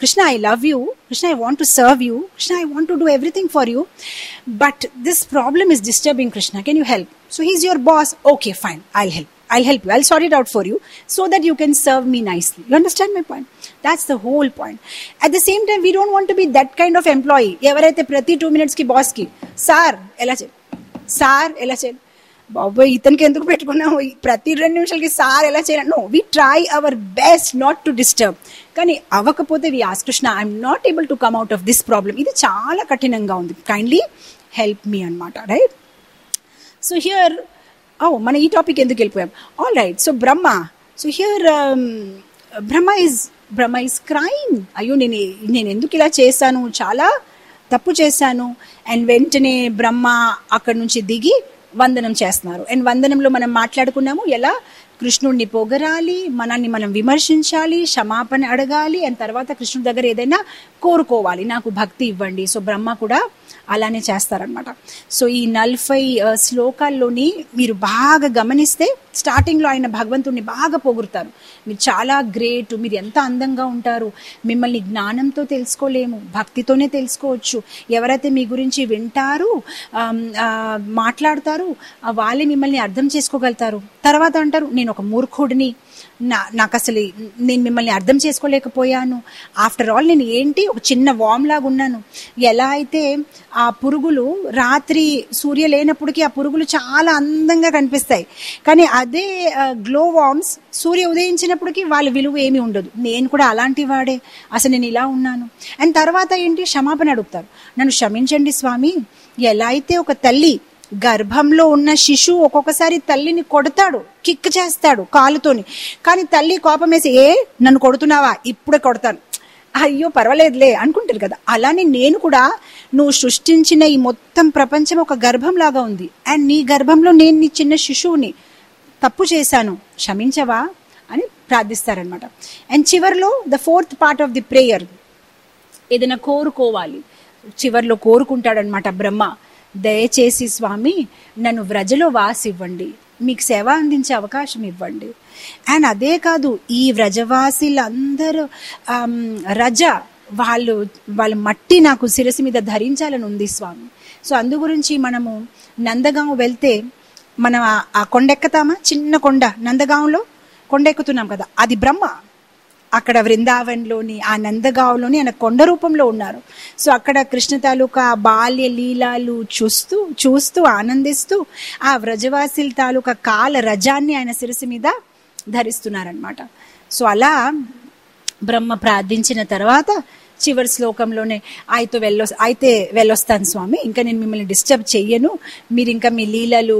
Krishna, I love you. Krishna, I want to serve you. Krishna, I want to do everything for you. But this problem is disturbing Krishna. Can you help? So he's your boss. Okay, fine. I'll help. I'll help you. I'll sort it out for you so that you can serve me nicely. You understand my point? That's the whole point. At the same time, we don't want to be that kind of employee. ఎవరైతే ప్రతి two మినిట్స్కి బాస్కి sir ఎలా చేయాలి sir ఎలా చేయాలి బాబోయ్ ఇతనికి ఎందుకు పెట్టుకున్నావు ఈ ప్రతి రెండు నిమిషాలకి సార్ ఎలా చేయాలి no we try our best not to disturb కానీ అవ్వకపోతే we ask Krishna I'm not able to come out of this problem ఇది చాలా కఠినంగా ఉంది కైండ్లీ హెల్ప్ మీ అనమాట రైట్ సో హియర్ ఓ మన ఈ టాపిక్ ఎందుకు వెళ్ళిపోయాం all right so Brahma so here Brahma is Brahma is crime అయ్యో నేను నేను ఎందుకు ఇలా చేశాను చాలా తప్పు చేశాను అండ్ వెంటనే బ్రహ్మ అక్కడి నుంచి దిగి వందనం చేస్తున్నారు అండ్ వందనంలో మనం మాట్లాడుకున్నాము ఎలా కృష్ణుడిని పొగరాలి మనల్ని మనం విమర్శించాలి క్షమాపణ అడగాలి అండ్ తర్వాత కృష్ణుడి దగ్గర ఏదైనా కోరుకోవాలి నాకు భక్తి ఇవ్వండి సో బ్రహ్మ కూడా అలానే చేస్తారనమాట సో ఈ నలభై శ్లోకాల్లోని మీరు బాగా గమనిస్తే స్టార్టింగ్లో ఆయన భగవంతుడిని బాగా పొగురుతారు మీరు చాలా గ్రేట్ మీరు ఎంత అందంగా ఉంటారు మిమ్మల్ని జ్ఞానంతో తెలుసుకోలేము భక్తితోనే తెలుసుకోవచ్చు ఎవరైతే మీ గురించి వింటారు మాట్లాడతారు వాళ్ళే మిమ్మల్ని అర్థం చేసుకోగలుగుతారు తర్వాత అంటారు నేను ఒక మూర్ఖుడిని నా నాకు అసలు నేను మిమ్మల్ని అర్థం చేసుకోలేకపోయాను ఆఫ్టర్ ఆల్ నేను ఏంటి ఒక చిన్న వామ్ లాగా ఉన్నాను ఎలా అయితే ఆ పురుగులు రాత్రి సూర్య లేనప్పటికీ ఆ పురుగులు చాలా అందంగా కనిపిస్తాయి కానీ అదే గ్లో వామ్స్ సూర్య ఉదయించినప్పటికీ వాళ్ళ విలువ ఏమీ ఉండదు నేను కూడా అలాంటి వాడే అసలు నేను ఇలా ఉన్నాను అండ్ తర్వాత ఏంటి క్షమాపణ అడుగుతారు నన్ను క్షమించండి స్వామి ఎలా అయితే ఒక తల్లి గర్భంలో ఉన్న శిశువు ఒక్కొక్కసారి తల్లిని కొడతాడు కిక్ చేస్తాడు కాలుతోని కానీ తల్లి కోపం వేసి ఏ నన్ను కొడుతున్నావా ఇప్పుడే కొడతాను అయ్యో పర్వాలేదులే అనుకుంటారు కదా అలానే నేను కూడా నువ్వు సృష్టించిన ఈ మొత్తం ప్రపంచం ఒక గర్భం లాగా ఉంది అండ్ నీ గర్భంలో నేను నీ చిన్న శిశువుని తప్పు చేశాను క్షమించవా అని ప్రార్థిస్తారనమాట అండ్ చివరిలో the fourth part of the prayer ఏదైనా కోరుకోవాలి చివరిలో కోరుకుంటాడనమాట బ్రహ్మ దయచేసి స్వామి నన్ను వ్రజలో వాసివ్వండి మీకు సేవ అందించే అవకాశం ఇవ్వండి అండ్ అదే కాదు ఈ వ్రజవాసీలందరూ రజ వాళ్ళు వాళ్ళ మట్టి నాకు శిరసి మీద ధరించాలని ఉంది స్వామి సో అందు గురించి మనము నందగాం వెళ్తే మనం ఆ కొండ ఎక్కుతామా చిన్న కొండ నందగాంలో కొండ ఎక్కుతున్నాం కదా అది బ్రహ్మ అక్కడ వృందావన్లోని ఆ నందగావ్లోని ఆయన కొండ రూపంలో ఉన్నారు సో అక్కడ కృష్ణ తాలూకా బాల్య లీలాలు చూస్తూ చూస్తూ ఆనందిస్తూ ఆ వ్రజవాసిల తాలూకా కాల రజాన్ని ఆయన శిరసి మీద ధరిస్తున్నారనమాట సో అలా బ్రహ్మ ప్రార్థించిన తర్వాత చివరి శ్లోకంలోనే ఆయతో వెళ్ళొ అయితే వెళ్ళొస్తాను స్వామి ఇంకా నేను మిమ్మల్ని డిస్టర్బ్ చెయ్యను మీరు ఇంకా మీ లీలలు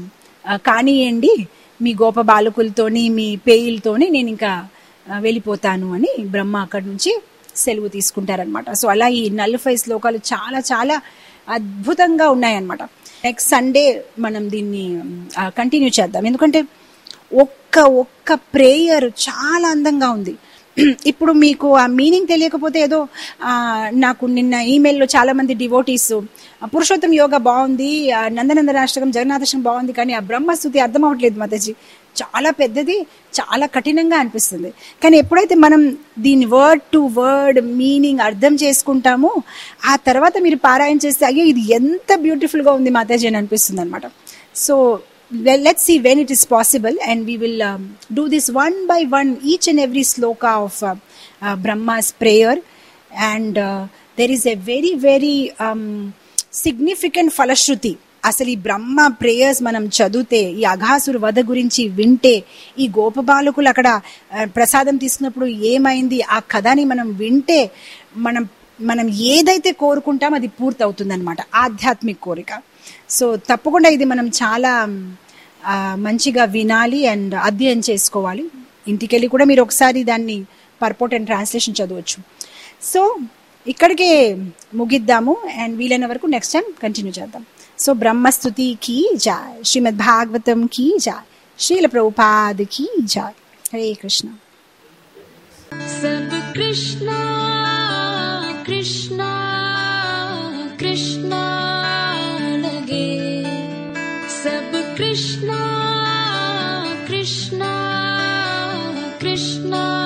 కానియండి మీ గోప బాలకులతోని మీ పేయిలతోని నేను ఇంకా వెళ్ళిపోతాను అని బ్రహ్మ అక్కడి నుంచి సెలవు తీసుకుంటారనమాట సో అలా ఈ నలభై శ్లోకాలు చాలా చాలా అద్భుతంగా ఉన్నాయన్నమాట నెక్స్ట్ సండే మనం దీన్ని కంటిన్యూ చేద్దాం ఎందుకంటే ఒక్క ఒక్క ప్రేయర్ చాలా అందంగా ఉంది ఇప్పుడు మీకు ఆ మీనింగ్ తెలియకపోతే ఏదో నాకు నిన్న ఈమెయిల్లో చాలా మంది డివోటీస్ పురుషోత్తం యోగా బాగుంది నందనంద రాష్ట్రం జగన్నాథాష్టం బాగుంది కానీ ఆ బ్రహ్మస్థుతి అర్థం అవ్వట్లేదు మాతాజీ చాలా పెద్దది చాలా కఠినంగా అనిపిస్తుంది కానీ ఎప్పుడైతే మనం దీని వర్డ్ టు వర్డ్ మీనింగ్ అర్థం చేసుకుంటామో ఆ తర్వాత మీరు పారాయణ చేస్తే అయ్యో ఇది ఎంత బ్యూటిఫుల్గా ఉంది మాతాజీ అని అనిపిస్తుంది అనమాట so let's see when it is possible and we will um, do this one by one each and every sloka of uh, uh, brahma's prayer and uh, there is a very very um, significant falashruti అసలు ఈ బ్రహ్మ prayers మనం చదివితే ఈ అఘాసురు వధ గురించి వింటే ఈ గోపబాలకులు అక్కడ ప్రసాదం తీసుకున్నప్పుడు ఏమైంది ఆ కథని మనం వింటే మనం మనం ఏదైతే కోరుకుంటామో అది పూర్తి అవుతుంది అనమాట ఆధ్యాత్మిక కోరిక సో తప్పకుండా ఇది మనం చాలా మంచిగా వినాలి అండ్ అధ్యయనం చేసుకోవాలి ఇంటికెళ్ళి కూడా మీరు ఒకసారి దాన్ని పర్పోర్ట్ అండ్ ట్రాన్స్లేషన్ చదవచ్చు సో ఇక్కడికే ముగిద్దాము అండ్ వీలైన వరకు నెక్స్ట్ టైం కంటిన్యూ చేద్దాం సో బ్రహ్మస్తుతి కీ జాయ్ శ్రీమద్ భాగవతం కీ జాయ్ శ్రీల ప్రభుపాద్ కీ జాయ్ హరే కృష్ణ सब कृष्णा कृष्णा कृष्णा लगे सब कृष्णा कृष्णा कृष्णा